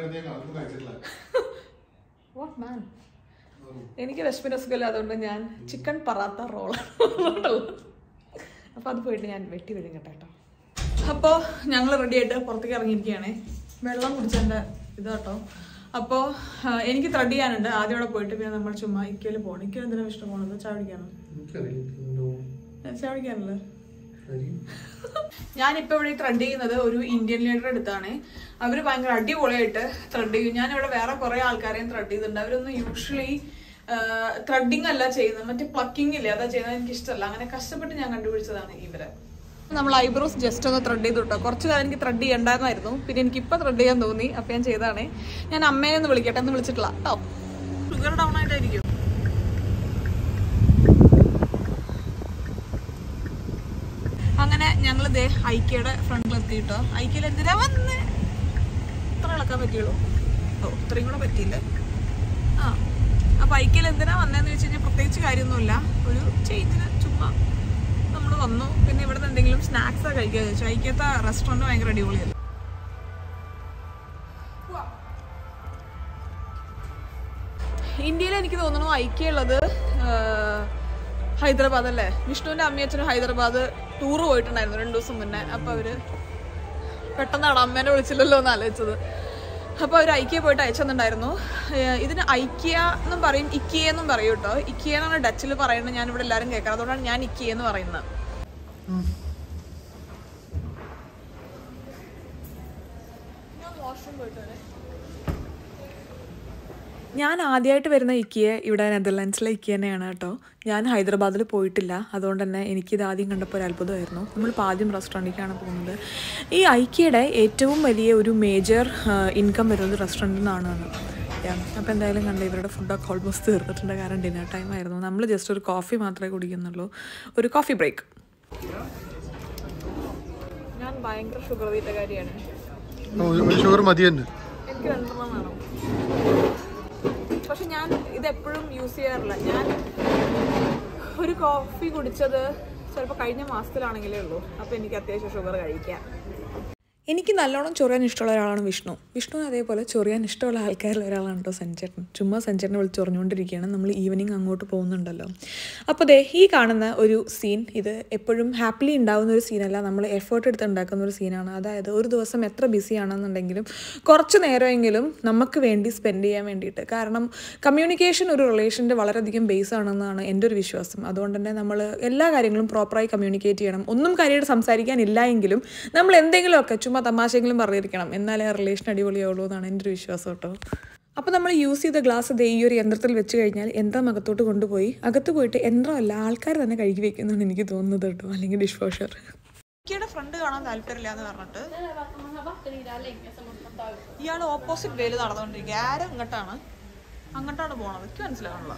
വാട്ട് മാൻ എനിക്ക് വിശപ്പിന്റെ അസുഖമില്ല അതുകൊണ്ട് ഞാൻ ചിക്കൻ പറാത്ത റോളാണ് അപ്പൊ അത് പോയിട്ട് ഞാൻ വെട്ടി വരും കേട്ടോ അപ്പോൾ ഞങ്ങൾ റെഡി ആയിട്ട് പുറത്തേക്ക് ഇറങ്ങിയിരിക്കുകയാണ് വെള്ളം കുടിച്ചതിൻ്റെ ഇത് കേട്ടോ അപ്പോൾ എനിക്ക് ത്രെഡ് ചെയ്യാനുണ്ട് ആദ്യം അവിടെ പോയിട്ട് പിന്നെ നമ്മൾ ചുമ്മാ ഇക്കയിൽ പോകണം ഇക്കയിൽ എന്തിനാണ് ഇഷ്ടം പോകണത് ചായ കുടിക്കാനോ ചായ കുടിക്കാനല്ലേ ഞാനിപ്പോ ഇവിടെ ത്രെഡ് ചെയ്യുന്നത് ഒരു ഇന്ത്യൻ ലീഡർ അടുത്താണ് അവര് ഭയങ്കര അടിപൊളിയായിട്ട് ത്രെഡ് ചെയ്യും ഞാൻ ഇവിടെ വേറെ കുറെ ആൾക്കാരെയും ത്രെഡ് ചെയ്തിട്ടുണ്ട് അവരൊന്നും യൂഷ്വലി ത്രെഡിങ് അല്ല ചെയ്യുന്നത് മറ്റേ പ്ലക്കിംഗ് ഇല്ലേ അതാ ചെയ്യുന്നത് എനിക്ക് ഇഷ്ടമല്ല അങ്ങനെ കഷ്ടപ്പെട്ട് ഞാൻ കണ്ടുപിടിച്ചതാണ് ഇവരെ നമ്മൾ ഐബ്രോസ് ജസ്റ്റ് ഒന്ന് ത്രെഡ് ചെയ്തു കേട്ടോ കുറച്ച് കാലം എനിക്ക് ത്രെഡ് ചെയ്യണ്ടായിരുന്നായിരുന്നു പിന്നെ എനിക്ക് ഇപ്പൊ ത്രെഡ് ചെയ്യാൻ തോന്നി അപ്പൊ ഞാൻ ചെയ്താണ് ഞാൻ അമ്മയെ ഒന്ന് വിളിക്കട്ടെ എന്ന് വിളിച്ചിട്ടില്ല കേട്ടോ ഷുഗർ ഡൗൺ ആയിട്ടായിരിക്കും അങ്ങനെ ഞങ്ങൾ ദേ ഐക്യയുടെ ഫ്രണ്ടിൽ എത്തിയിട്ടോ ഐക്യയിൽ എന്തിനാ വന്ന് ഇത്ര ഇളക്കാൻ പറ്റിയുള്ളൂ ഓ ഇത്രയും കൂടെ പറ്റിയില്ല ആ അപ്പൊ ഐക്യയിൽ എന്തിനാ വന്നതെന്ന് വെച്ച് കഴിഞ്ഞാൽ പ്രത്യേകിച്ച് കാര്യമൊന്നുമില്ല ഒരു ചേഞ്ചിന് ചുമ്മാ നമ്മൾ വന്നു പിന്നെ ഇവിടുന്ന് എന്തെങ്കിലും സ്നാക്സ് കഴിക്കുക ചോദിച്ചു ഐക്യത്തെ റെസ്റ്റോറൻറ്റ് ഭയങ്കര അടിപൊളിയല്ലേ ഇന്ത്യയിൽ എനിക്ക് തോന്നുന്നു ഐക്യമുള്ളത് ഹൈദരാബാദ് അല്ലേ വിഷ്ണുവിന്റെ അമ്മയച്ഛനും ഹൈദരാബാദ് ടൂർ പോയിട്ടുണ്ടായിരുന്നു രണ്ടു ദിവസം മുന്നേ അപ്പൊ അവര് പെട്ടെന്നാണ് അമ്മേനെ വിളിച്ചില്ലല്ലോ എന്ന് ആലോചിച്ചത് അപ്പോൾ അവർ ഐക്യ പോയിട്ട് അയച്ചെന്നുണ്ടായിരുന്നു ഏഹ് ഇതിന് ഐക്യ എന്നും പറയും ഇക്കിയ എന്നും പറയും കേട്ടോ ഇക്കിയ എന്നാണ് ഡച്ചിൽ പറയുന്നത് ഞാൻ ഇവിടെ എല്ലാവരും കേൾക്കാം അതുകൊണ്ടാണ് ഞാൻ ഇക്കിയ എന്ന് പറയുന്നത് ഞാൻ ആദ്യമായിട്ട് വരുന്ന ഇക്കിയ ഇവിടെ നെതർലാൻഡ്സിലെ ഇക്കിയ തന്നെയാണ് കേട്ടോ ഞാൻ ഹൈദരാബാദിൽ പോയിട്ടില്ല അതുകൊണ്ട് തന്നെ എനിക്കിത് ആദ്യം കണ്ടപ്പോൾ ഒരു അത്ഭുതമായിരുന്നു നമ്മളിപ്പോൾ ആദ്യം റെസ്റ്റോറൻറ്റിലേക്കാണ് പോകുന്നത് ഈ ഐക്യയുടെ ഏറ്റവും വലിയ ഒരു മേജർ ഇൻകം വരുന്നത് റെസ്റ്റോറൻറ്റിൽ നിന്നാണ് അപ്പോൾ എന്തായാലും കണ്ട ഇവരുടെ ഫുഡൊക്കെ ഓൾമോസ്റ്റ് തീർന്നിട്ടുണ്ട് കാരണം ഡിന്നർ ടൈം ആയിരുന്നു നമ്മൾ ജസ്റ്റ് ഒരു കോഫി മാത്രമേ കുടിക്കുന്നുള്ളൂ ഒരു കോഫി ബ്രേക്ക് ഞാൻ ഭയങ്കര ഷുഗർ തീറ്റക്കാരിയാണ് ഒരു ഷുഗർ മതി തന്നെ എനിക്ക് രണ്ടെണ്ണം വേണം പക്ഷെ ഞാൻ ഇത് എപ്പോഴും യൂസ് ചെയ്യാറില്ല ഞാൻ ഒരു കോഫി കുടിച്ചത് ചിലപ്പോൾ കഴിഞ്ഞ മാസത്തിലാണെങ്കിലേ ഉള്ളൂ അപ്പോൾ എനിക്ക് അത്യാവശ്യം ഷുഗർ കഴിക്കാം എനിക്ക് നല്ലോണം ചൊറിയാൻ ഇഷ്ടമുള്ള ഒരാളാണ് വിഷ്ണു വിഷ്ണു അതേപോലെ ചൊറിയാൻ ഇഷ്ടമുള്ള ആൾക്കാരിൽ ഒരാളാണ് കേട്ടോ സഞ്ചേട്ടൻ ചുമ്മാ സഞ്ചേട്ടനെ വിളിച്ച് ചൊറിഞ്ഞുകൊണ്ടിരിക്കുകയാണ് നമ്മൾ ഈവനിങ് അങ്ങോട്ട് പോകുന്നുണ്ടല്ലോ അപ്പോൾ ദേ ഈ കാണുന്ന ഒരു സീൻ ഇത് എപ്പോഴും ഹാപ്പിലി ഉണ്ടാകുന്ന ഒരു സീനല്ല നമ്മൾ എഫേർട്ട് എടുത്ത് ഉണ്ടാക്കുന്ന ഒരു സീനാണ് അതായത് ഒരു ദിവസം എത്ര ബിസി ആണെന്നുണ്ടെങ്കിലും കുറച്ച് നേരമെങ്കിലും നമുക്ക് വേണ്ടി സ്പെൻഡ് ചെയ്യാൻ വേണ്ടിയിട്ട് കാരണം കമ്മ്യൂണിക്കേഷൻ ഒരു റിലേഷൻ്റെ വളരെയധികം ബേസ് ആണെന്നാണ് എൻ്റെ ഒരു വിശ്വാസം അതുകൊണ്ട് തന്നെ നമ്മൾ എല്ലാ കാര്യങ്ങളും പ്രോപ്പറായി കമ്മ്യൂണിക്കേറ്റ് ചെയ്യണം ഒന്നും കാര്യമായിട്ട് സംസാരിക്കാനില്ല എങ്കിലും നമ്മൾ എന്തെങ്കിലുമൊക്കെ ചുമ്മാ തമാശയെങ്കിലും പറഞ്ഞിരിക്കണം എന്നാലേ ആ റിലേഷൻ അടിപൊളിയാവുള്ളൂ എന്നാണ് എൻ്റെ ഒരു വിശ്വാസം കേട്ടോ അപ്പോൾ നമ്മൾ യൂസ് ചെയ്ത ഗ്ലാസ് ദേ ഈ ഒരു യന്ത്രത്തിൽ വെച്ച് കഴിഞ്ഞാൽ യന്ത്രം അകത്തോട്ട് കൊണ്ടുപോയി അകത്ത് പോയിട്ട് യന്ത്രമല്ല ആൾക്കാർ തന്നെ കഴുകി വെക്കുന്നതാണ് എനിക്ക് തോന്നുന്നത് കേട്ടോ അല്ലെങ്കിൽ ഡിഷ് വാഷർ എനിക്കിയുടെ ഫ്രണ്ട് കാണാൻ താല്പര്യമില്ല എന്ന് പറഞ്ഞിട്ട് ഇയാൾ ഓപ്പോസിറ്റ് വേല് നടന്നുകൊണ്ടിരിക്കുക ആരും ഇങ്ങോട്ടാണ് അങ്ങോട്ടാണ് പോണത് എനിക്ക് മനസ്സിലാവണല്ലോ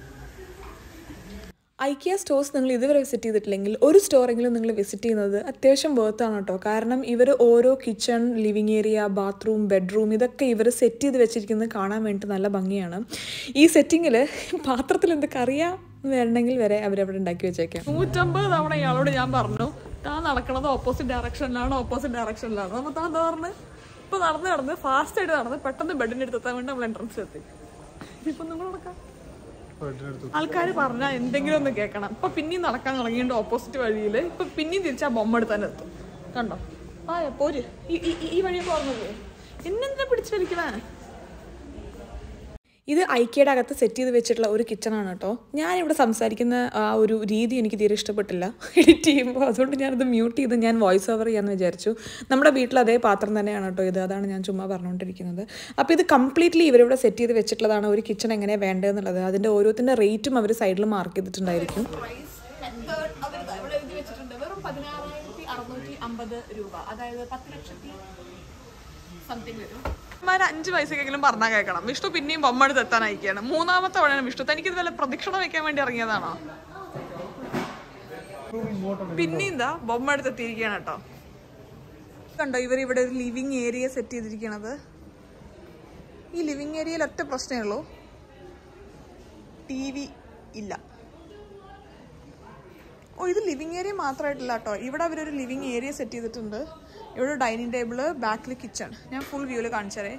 ഐക്കിയ സ്റ്റോഴ്സ് നിങ്ങൾ ഇതുവരെ വിസിറ്റ് ചെയ്തിട്ടില്ലെങ്കിൽ ഒരു സ്റ്റോറെങ്കിലും നിങ്ങൾ വിസിറ്റ് ചെയ്യുന്നത് അത്യാവശ്യം ബർത്താണ് കേട്ടോ കാരണം ഇവർ ഓരോ kitchen living area bathroom bedroom ഇതൊക്കെ ഇവർ സെറ്റ് ചെയ്ത് വെച്ചിരിക്കുന്നത് കാണാൻ വേണ്ടിയിട്ട് നല്ല ഭംഗിയാണ് ഈ സെറ്റിങ്ങിൽ പാത്രത്തിൽ എന്ത് കറിയാ വേണമെങ്കിൽ വരെ അവരവിടെ ഉണ്ടാക്കി വെച്ചേക്കാം നൂറ്റമ്പത് തവണ ഇയാളോട് ഞാൻ പറഞ്ഞു താൻ നടക്കണത് ഓപ്പോസിറ്റ് ഡയറക്ഷനിലാണ് ഓപ്പോസിറ്റ് ഡയറക്ഷനിലാണ് അപ്പോൾ താൻ എന്താ പറഞ്ഞു ഇപ്പോൾ നടന്ന് നടന്ന് ഫാസ്റ്റ് ആയിട്ട് നടന്ന് പെട്ടെന്ന് ബെഡിൻ്റെ അടുത്ത് എത്താൻ വേണ്ടി നമ്മൾ എൻട്രൻസ് എത്തി ഇപ്പം നിങ്ങൾ നടക്കാം ആൾക്കാർ പറഞ്ഞാൽ എന്തെങ്കിലും ഒന്ന് കേൾക്കണം ഇപ്പൊ പിന്നെയും നടക്കാൻ തുടങ്ങിയിട്ട് ഓപ്പോസിറ്റ് വഴിയിൽ ഇപ്പൊ പിന്നെയും തിരിച്ചാ ബൊമ്മ എടുത്ത് തന്നെ എത്തും കണ്ടോ ആ പോര് ഈ- ഈ- ഈ വഴിയൊക്കെ ഓർമ്മ പോയി എന്നെന്തിനാ പിടിച്ചു വലിക്കണേ ഇത് ഐക്യയുടെ അകത്ത് സെറ്റ് ചെയ്ത് വെച്ചിട്ടുള്ള ഒരു കിച്ചണാണ് കേട്ടോ ഞാനിവിടെ സംസാരിക്കുന്ന ആ ഒരു രീതി എനിക്ക് തീരെ ഇഷ്ടപ്പെട്ടില്ല എഡിറ്റ് ചെയ്യുമ്പോൾ അതുകൊണ്ട് ഞാനത് മ്യൂട്ട് ചെയ്ത് ഞാൻ വോയിസ് ഓവർ ചെയ്യാമെന്ന് വിചാരിച്ചു നമ്മുടെ വീട്ടിൽ അതേ പാത്രം തന്നെയാണ് കേട്ടോ ഇത് അതാണ് ഞാൻ ചുമ്മാ പറഞ്ഞുകൊണ്ടിരിക്കുന്നത് അപ്പോൾ ഇത് കംപ്ലീറ്റ്ലി ഇവരിവിടെ സെറ്റ് ചെയ്ത് വെച്ചിട്ടുള്ളതാണ് ഒരു കിച്ചൺ എങ്ങനെ വേണ്ടതെന്നുള്ളത് അതിൻ്റെ ഓരോത്തിൻ്റെ റേറ്റും അവർ സൈഡിൽ മാർക്ക് ചെയ്തിട്ടുണ്ടായിരിക്കും ഇവിടെ എഴുതി വെച്ചിട്ടുണ്ട് വെറും പതിനാറായിരത്തി അറുന്നൂറ്റി അമ്പത് രൂപ അതായത് പത്ത് ലക്ഷത്തി സംതിങ് വരും മാർ അഞ്ച് പൈസക്കെങ്കിലും പറഞ്ഞാൽ കേൾക്കണം വിഷ്ണു പിന്നെയും ബൊമ്മ എടുത്ത് എത്താൻ അയക്കുകയാണ് മൂന്നാമത്തെ തവണയാണ് വിഷ്ണു തനിക്ക് വല്ല പ്രദക്ഷിണ വെക്കാൻ വേണ്ടി ഇറങ്ങിയതാണോ പിന്നെ എന്താ ബൊമ്മ എടുത്ത് എത്തിയിരിക്കുകയാണ് കേട്ടോ കണ്ടോ ഇവർ ഇവിടെ ഒരു ലിവിങ് ഏരിയ സെറ്റ് ചെയ്തിരിക്കണത് ഈ ലിവിങ് ഏരിയയിൽ ഒറ്റ പ്രശ്നമേ ഉള്ളൂ ടി വി ഇല്ല ഓ ഇത് ലിവിങ് ഏരിയ മാത്രമായിട്ടില്ല കേട്ടോ ഇവിടെ അവരൊരു ലിവിങ് ഏരിയ സെറ്റ് ചെയ്തിട്ടുണ്ട് ഇവിടെ ഡൈനിങ് ടേബിള് ബാക്കിൽ കിച്ചൺ ഞാൻ ഫുൾ വ്യൂവിൽ കാണിച്ചതേ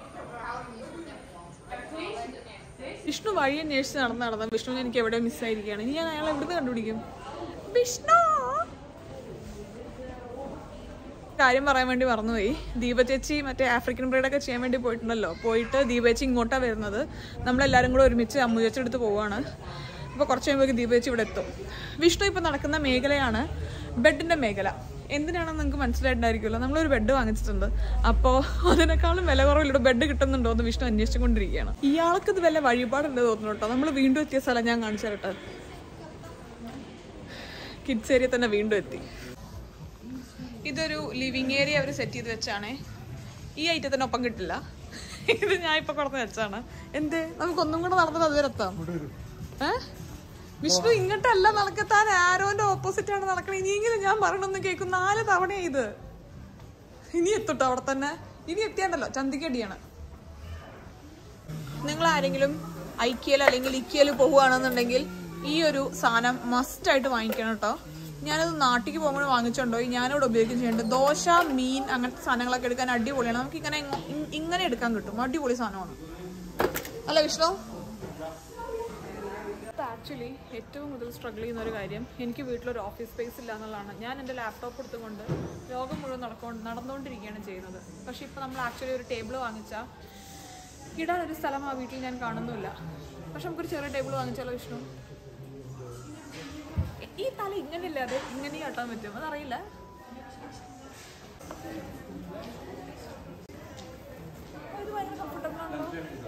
വിഷ്ണു വഴി അന്വേഷിച്ച് നടന്ന് നടന്ന വിഷ്ണു എനിക്ക് എവിടെ മിസ്സായിരിക്കുകയാണ് ഇനി ഞാൻ അയാളെ എവിടുന്ന് കണ്ടുപിടിക്കും വിഷ്ണു കാര്യം പറയാൻ വേണ്ടി മറന്നുപോയി ദീപ ചേച്ചി മറ്റേ ആഫ്രിക്കൻ ബ്രീഡൊക്കെ ചെയ്യാൻ വേണ്ടി പോയിട്ടുണ്ടല്ലോ പോയിട്ട് ദീപ ചേച്ചി ഇങ്ങോട്ടാണ് വരുന്നത് നമ്മളെല്ലാവരും കൂടെ ഒരുമിച്ച് അമ്മു ചേച്ചി എടുത്ത് പോവാണ് അപ്പോൾ കുറച്ച് കഴിയുമ്പോഴേക്ക് ദീപ ചേച്ചി ഇവിടെ എത്തും വിഷ്ണു ഇപ്പോൾ നടക്കുന്ന മേഖലയാണ് ബെഡിൻ്റെ മേഖല എന്തിനാണെന്ന് നിങ്ങൾക്ക് മനസ്സിലായിട്ടുണ്ടായിരിക്കുമല്ലോ നമ്മളൊരു ബെഡ് വാങ്ങിച്ചിട്ടുണ്ട് അപ്പോൾ അതിനേക്കാളും വില കുറവിലൂടെ ബെഡ് കിട്ടുന്നുണ്ടോ എന്ന് വിഷ്ണു അന്വേഷിച്ചുകൊണ്ടിരിക്കുകയാണ് ഇയാൾക്ക് ഇത് വല്ല വഴിപാടുണ്ട് തോന്നുന്നു കേട്ടോ നമ്മൾ വീണ്ടും എത്തിയ സ്ഥലം ഞാൻ കാണിച്ചു തരട്ടെ കിഡ്സ് ഏരിയ തന്നെ വീണ്ടും എത്തി ഇതൊരു ലിവിങ് ഏരിയ അവർ സെറ്റ് ചെയ്ത് വെച്ചാണ് ഈ ഐറ്റത്തിനൊപ്പം കിട്ടില്ല ഇത് ഞാൻ ഇപ്പൊ കൊടുത്ത് വെച്ചാണ് എന്ത് നമുക്കൊന്നും കൂടെ നടന്നത് അതുവരെ എത്താം ഏ വിഷ്ണു ഇങ്ങോട്ടല്ല നടക്കത്താൻ ആരോന്റെ ഓപ്പോസിറ്റ് ആണ് നടക്കണത് ഇനിയെങ്കിലും ഞാൻ പറയണമെന്ന് കേൾക്കും നാല് തവണയാ ഇത് ഇനി എത്തുട്ടോ അവിടെ തന്നെ ഇനി എത്തിയാണ്ടല്ലോ ചന്തിക്കടിയാണ് നിങ്ങൾ ആരെങ്കിലും ഐക്യയിൽ അല്ലെങ്കിൽ ഇക്കിയയിൽ പോവുകയാണെന്നുണ്ടെങ്കിൽ ഈ ഒരു സാധനം മസ്റ്റ് ആയിട്ട് വാങ്ങിക്കണം കേട്ടോ ഞാനത് നാട്ടിലേക്ക് പോകുമ്പോൾ വാങ്ങിച്ചുണ്ടോ ഞാനിവിടെ ഉപയോഗിക്കുകയും ചെയ്യുന്നുണ്ട് ദോശ മീൻ അങ്ങനത്തെ സാധനങ്ങളൊക്കെ എടുക്കാൻ അടിപൊളിയാണ് നമുക്ക് ഇങ്ങനെ ഇങ്- ഇങ്ങനെ എടുക്കാൻ കിട്ടും അടിപൊളി സാധനമാണ് അല്ല വിഷ്ണു ആക്ച്വലി ഏറ്റവും കൂടുതൽ സ്ട്രഗിൾ ചെയ്യുന്ന ഒരു കാര്യം എനിക്ക് വീട്ടിലൊരു ഓഫീസ് സ്പേസ് ഇല്ല എന്നുള്ളതാണ് ഞാൻ എൻ്റെ ലാപ്ടോപ്പ് എടുത്തുകൊണ്ട് ലോകം മുഴുവൻ നടക്കൊണ്ട് നടന്നുകൊണ്ടിരിക്കുകയാണ് ചെയ്യുന്നത് പക്ഷേ ഇപ്പോൾ നമ്മൾ ആക്ച്വലി ഒരു ടേബിൾ വാങ്ങിച്ചാൽ ഇടാൻ ഒരു സ്ഥലം ആ വീട്ടിൽ ഞാൻ കാണുന്നുമില്ല പക്ഷെ നമുക്കൊരു ചെറിയ ടേബിൾ വാങ്ങിച്ചാലോ വിഷ്ണു ഈ തല ഇങ്ങനെയല്ലേ അത് ഇങ്ങനെ കാട്ടാൻ പറ്റും അതറിയില്ല ഇത് ഭയങ്കര comfortable ആണല്ലോ.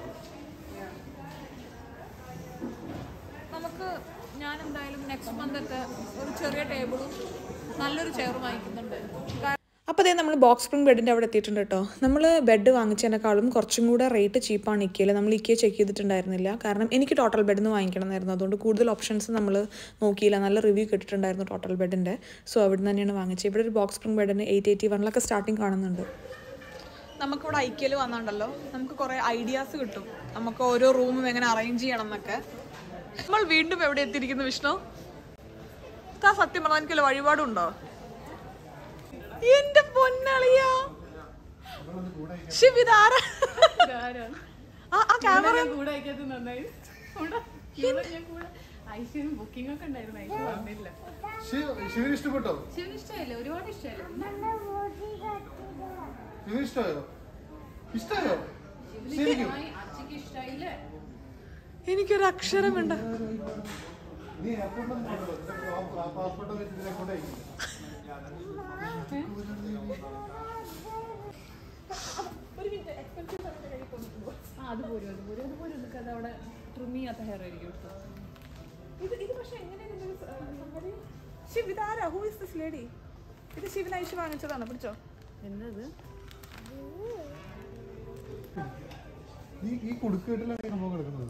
നമുക്ക് ഞാൻ എന്തായാലും നെക്സ്റ്റ് മന്തൊക്കെ ഒരു ചെറിയ ടേബിളും നല്ലൊരു ചെയറും വാങ്ങിക്കുന്നുണ്ട് അപ്പോൾ അതേ നമ്മൾ ബോക്സ് സ്പ്രിംഗ് ബെഡിൻ്റെ അവിടെ എത്തിയിട്ടുണ്ട് കേട്ടോ നമ്മൾ ബെഡ് വാങ്ങിച്ചതിനേക്കാളും കുറച്ചും കൂടെ റേറ്റ് ചീപ്പാണ് ഇക്കയിൽ നമ്മൾ ഇക്കയെ ചെക്ക് ചെയ്തിട്ടുണ്ടായിരുന്നില്ല കാരണം എനിക്ക് ടോട്ടൽ ബെഡ് നിന്ന് വാങ്ങിക്കണമായിരുന്നു അതുകൊണ്ട് കൂടുതൽ ഓപ്ഷൻസ് നമ്മൾ നോക്കിയില്ല നല്ല റിവ്യൂ കിട്ടിയിട്ടുണ്ടായിരുന്നു ടോട്ടൽ ബെഡിൻ്റെ സോ അവിടെ നിന്ന് തന്നെയാണ് വാങ്ങിച്ചത് ഇവിടെ ഒരു ബോക്സ് സ്പ്രിംഗ് ബെഡിന് എയ്റ്റ് എയ്റ്റി വണ്ണിലൊക്കെ സ്റ്റാർട്ടിങ് കാണുന്നുണ്ട് നമുക്കിവിടെ ഐക്യയിൽ വന്നാണ്ടല്ലോ നമുക്ക് കുറേ ഐഡിയാസ് കിട്ടും നമുക്ക് ഓരോ റൂമും എങ്ങനെ അറേഞ്ച് ചെയ്യണം എന്നൊക്കെ നമ്മൾ വീണ്ടും എവിടെ എത്തിയിരിക്കുന്നു വിഷ്ണു താ സത്യം പറഞ്ഞാൽ എനിക്കല്ല വഴിപാടുണ്ടോ എന്റെ പൊന്നളിയാ ശിവിതാര ഇതാരാണ്? ആ ആ ക്യാമറ ഞാൻ കൂടെ അയക്കാത്തത് നന്നായി കൂടെ ഇവിടെ ഞാൻ കൂടെ ഐശ്വര്യം ബുക്കിംഗ് ഒക്കെ ഉണ്ടായിരുന്നു ഐശ്വര്യം വന്നില്ല ശിവ- ശിവന് ഇഷ്ടപ്പെട്ടോ ശിവന് ഇഷ്ടമായില്ല ഒരുപാട് ഇഷ്ടമായില്ല ശിവന് ഇഷ്ടമായോ ഇഷ്ടമായോ ശരിക്കും അച്ഛക്ക് ഇഷ്ടമായില്ലേ എനിക്കൊരു അക്ഷരം വേണ്ട നീ എയർപോർട്ടിൽ പാസ്പോർട്ട് വെച്ചിട്ട് എയർപോർട്ട് അയക്കും ആ അത് പോരും അത് പോരും അത് പോരും നിനക്ക് അത് അവിടെ ട്രിം ചെയ്യാത്ത ഹെയർ ആയിരിക്കും കേട്ടോ ഇത് ഇത് പക്ഷെ എങ്ങനെയാണ് ശിവിതാര ഹൂ ഇസ് ദിസ് ലേഡി ഇത് ശിവൻ ഐഷ് വാങ്ങിച്ചതാണ് പിടിച്ചോ എന്തത് ഈ ഈ കുടുക്കേട്ടിലാണ് ഈ സംഭവം കിടക്കുന്നത്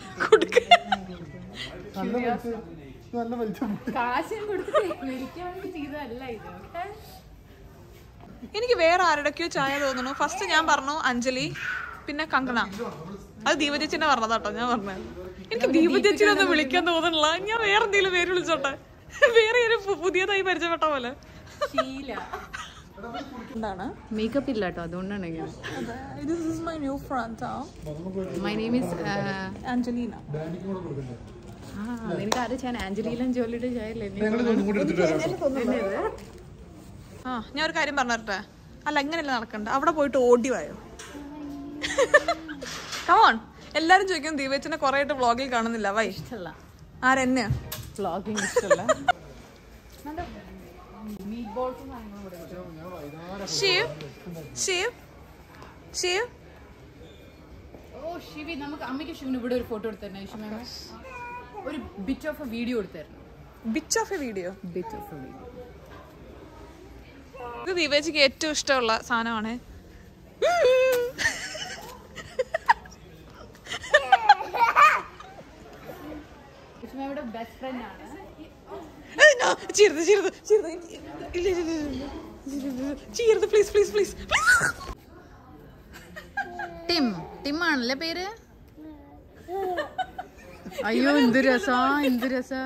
നല്ല വലിച്ച ഇത് നല്ല വലിച്ച മുട്ട കാശും കൊടുത്തിട്ട് മേടിക്കാൻ വേണ്ടി ചെയ്തതല്ല ഇത് ഓക്കെ എനിക്ക് വേറെ ആരുടെയൊക്കെയോ ചായ തോന്നുന്നു ഫസ്റ്റ് ഞാൻ പറഞ്ഞു അഞ്ജലി പിന്നെ കങ്കണ അത് ദീപചേച്ചിനെ പറഞ്ഞതാട്ടോ ഞാൻ പറഞ്ഞത് എനിക്ക് ദീപചേച്ചിനെ ഒന്നും വിളിക്കാൻ തോന്നുന്നില്ല ഞാൻ വേറെ എന്തെങ്കിലും പേര് വിളിച്ചോട്ടെ വേറെ ഒരു പു- പുതിയതായി പരിചയപ്പെട്ട പോലെ ശീല എന്താണ് മേക്കപ്പ് ഇല്ല കേട്ടോ അതുകൊണ്ടാണ് ഇങ്ങനെ this is my new friend my name is Angelina ഡാഡിക്ക് കൂടെ കൊടുക്കണ്ടേ ആ നിനക്ക് ആരും ഞാൻ ആഞ്ചലീലൻ ജോലിയുടെ ചായല്ലേ ഞങ്ങൾ ഇതൊന്നും കൂടി എടുത്തിട്ട് വരാം ആ ഞാൻ ഒരു കാര്യം പറഞ്ഞു തരട്ടെ അല്ല ഇങ്ങനെയല്ല നടക്കണ്ട അവിടെ പോയിട്ട് ഓടി വായോ കമോൺ എല്ലാരും ചോദിക്കും ദീപേച്ചിനെ കുറെ ആയിട്ട് വ്ളോഗിൽ കാണുന്നില്ല വൈ ഇഷ്ടമല്ല ആരെന്നെ വ്ളോഗിങ് ഇഷ്ടമല്ല മീറ്റ് ബോൾസും കാര്യങ്ങളും കൂടെ ശിവ് ശിവ് ശിവ് ഓ ശിവി നമുക്ക് അമ്മയ്ക്ക് ശിവന് ഇവിടെ ഒരു ഫോട്ടോ എടുത്തരണം ശിവ ഒരു ബിറ്റ് ഓഫ് എ വീഡിയോ എടുത്തായിരുന്നു bit of a video bit of a video ഇത് ദീപേച്ചിക്ക് ഏറ്റവും ഇഷ്ടമുള്ള സാധനമാണ് ശിവയുടെ ബെസ്റ്റ് ഫ്രണ്ട് ആണ് ചീർത്ത് ചീർത്ത് ചീർത്ത് ഇല്ല ഇല്ല ഇല്ല ഇല്ല ചീർത്ത് please please please Tim Tim ആണല്ലേ പേര് അയ്യോ എന്ത് രസാ എന്ത് രസാ